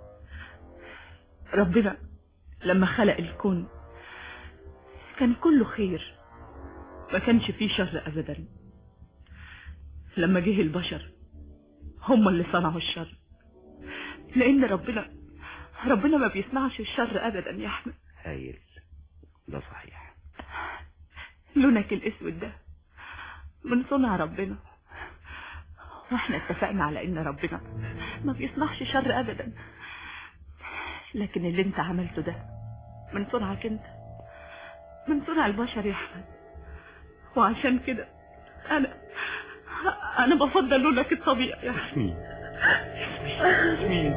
ربنا لما خلق الكون كان كله خير ما كانش فيه شر أبدا لما جه البشر هم اللي صنعوا الشر لأن ربنا ربنا ما بيصنعش الشر أبدا يا أحمد هايل ده صحيح لونك الأسود ده من صنع ربنا واحنا اتفقنا على ان ربنا ما بيصنعش شر ابدا لكن اللي انت عملته ده من صنعك انت من صنع البشر يا احمد وعشان كده انا انا بفضل لونك الطبيعي يا احمد ياسمين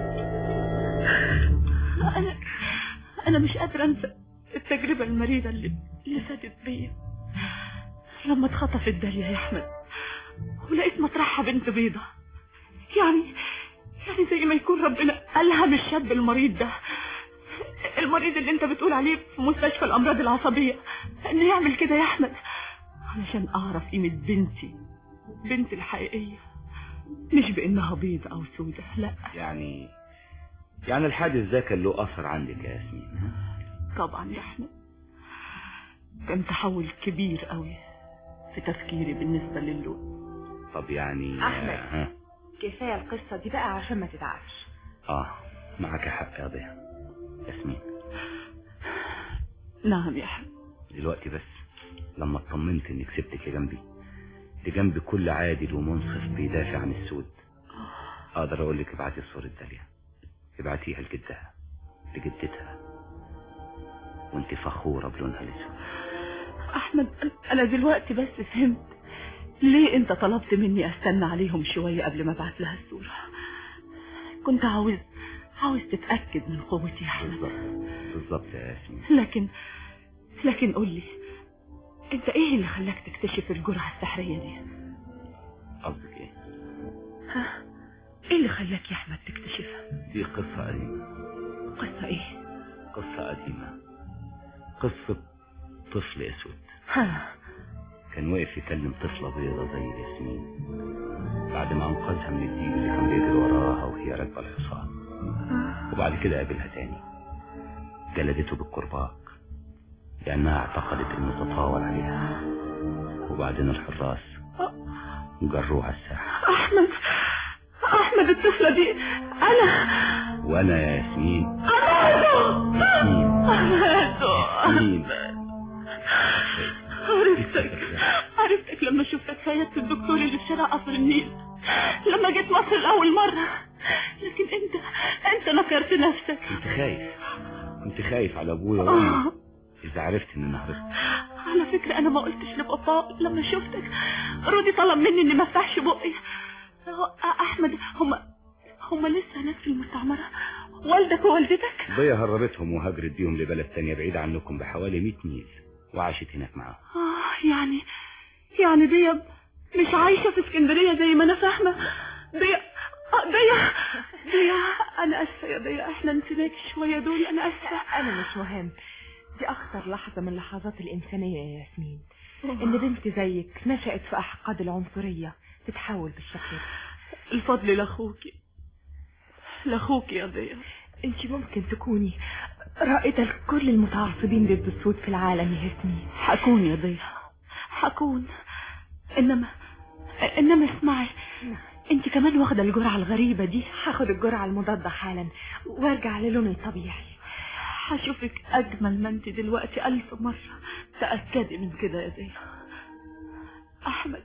انا انا مش قادره انسى التجربه المريره اللي اللي فاتت بيا لما اتخطفت داليا يا احمد ولقيت مطرحها بنت بيضة يعني يعني زي ما يكون ربنا ألهم الشاب المريض ده المريض اللي انت بتقول عليه في مستشفى الأمراض العصبية انه يعمل كده يا أحمد علشان أعرف قيمة بنتي بنتي الحقيقية مش بإنها بيضة أو سودة لا يعني يعني الحادث ده كان له أثر عندك يا ياسمين طبعا يا أحمد كان تحول كبير قوي في تفكيري بالنسبة للون طب يعني أحمد. ها كفاية القصة دي بقى عشان ما تتعبش اه معك حق يا ضياء ياسمين نعم يا أحمد دلوقتي بس لما اطمنت انك سبتك جنبي لجنب كل عادل ومنصف بيدافع عن السود اقدر اقول لك ابعتي صورة داليا ابعتيها لجدها لجدتها وانت فخورة بلونها الاسود أحمد أنا دلوقتي بس فهمت ليه أنت طلبت مني أستنى عليهم شوية قبل ما أبعت لها الصورة كنت عاوز عاوز تتأكد من قوتي يا أحمد بالظبط يا ياسمين لكن لكن قول لي أنت إيه اللي خلاك تكتشف الجرعة السحرية دي؟ قصدك ايه ها؟ إيه اللي خلاك يا أحمد تكتشفها؟ دي قصة قديمة قصة إيه؟ قصة قديمة قصة طفل اسود ها كان واقف يكلم طفلة بيضة زي ياسمين بعد ما انقذها من الديب اللي كان بيجري وراها وهي راكبة الحصان وبعد كده قابلها تاني جلدته بالكرباج لأنها اعتقدت إنه تطاول عليها وبعدين الحراس جروها على الساحة أحمد أحمد الطفلة دي أنا وأنا يا ياسمين أنا ياسمين عرفتك عرفتك لما شفتك سيادة الدكتور اللي في شارع قصر النيل لما جيت مصر لأول مرة لكن انت انت نكرت نفسك كنت خايف كنت خايف على أبويا وأمي إذا عرفت إن أنا هربت على فكرة أنا ما قلتش لبابا لما شفتك رودي طلب مني إني ما افتحش بقي هو- أحمد هما هما لسه هناك في المستعمرة والدك ووالدتك ضيا هربتهم وهاجرت بيهم لبلد تانية بعيد عنكم بحوالي 100 ميل وعاشت هناك معاهم آه يعني يعني دي مش عايشة في اسكندرية زي ما أنا فاهمة دي آه، دي دي أنا آسفة يا دي إحنا نسيناك شوية دول أنا آسفة أنا مش مهم دي أخطر لحظة من لحظات الإنسانية يا ياسمين إن بنت زيك نشأت في أحقاد العنصرية تتحول بالشكل ده الفضل لأخوكي لأخوكي يا ضياء انت ممكن تكوني رائدة لكل المتعصبين ضد السود في العالم يا ياسمين حكون يا ضياء حكون إنما إنما اسمعي انت كمان واخدة الجرعة الغريبة دي هاخد الجرعة المضادة حالا وارجع للوني الطبيعي هشوفك أجمل ما انت دلوقتي ألف مرة تأكدي من كده يا زينة أحمد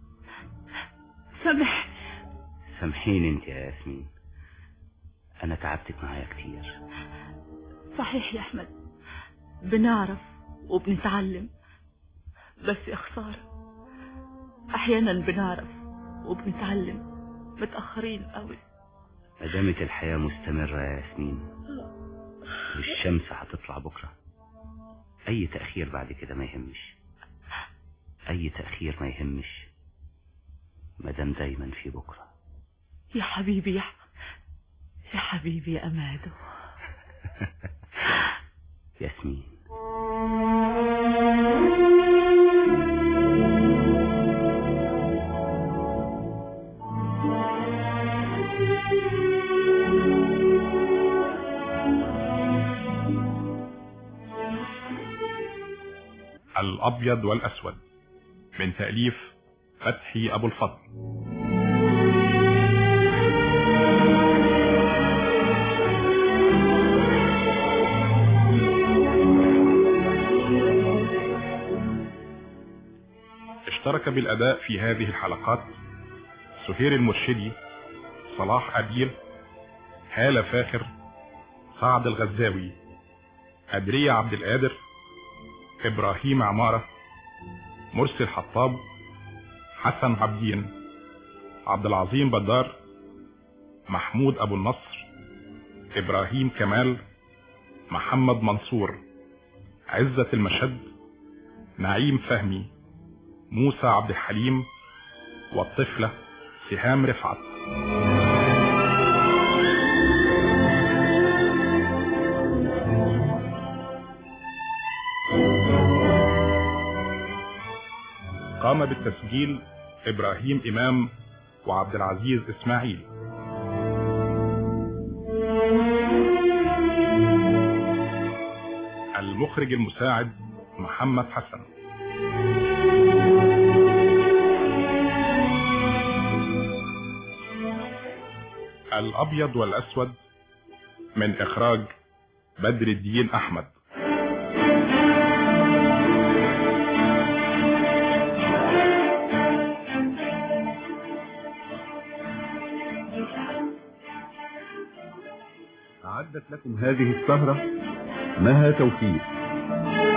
سامح سامحيني انت يا ياسمين انا تعبتك معايا كتير صحيح يا أحمد بنعرف وبنتعلم بس يا خسارة أحيانا بنعرف وبنتعلم متأخرين قوي ما دامت الحياة مستمرة يا ياسمين والشمس هتطلع بكرة اي تأخير بعد كده ما يهمش اي تأخير ما يهمش ما دام دايما في بكرة يا حبيبي يا يا حبيبي يا أمادو ياسمين الأبيض والأسود من تأليف فتحي أبو الفضل اشترك بالأداء في هذه الحلقات سهير المرشدي صلاح أبيل هالة فاخر سعد الغزاوي أدرية عبد القادر إبراهيم عمارة مرسي الحطاب حسن عبدين عبد العظيم بدار محمود أبو النصر إبراهيم كمال محمد منصور عزة المشد نعيم فهمي موسى عبد الحليم والطفلة سهام رفعت قام بالتسجيل إبراهيم إمام وعبد العزيز إسماعيل المخرج المساعد محمد حسن الأبيض والأسود من إخراج بدر الدين أحمد أعدت لكم هذه السهرة مها توفيق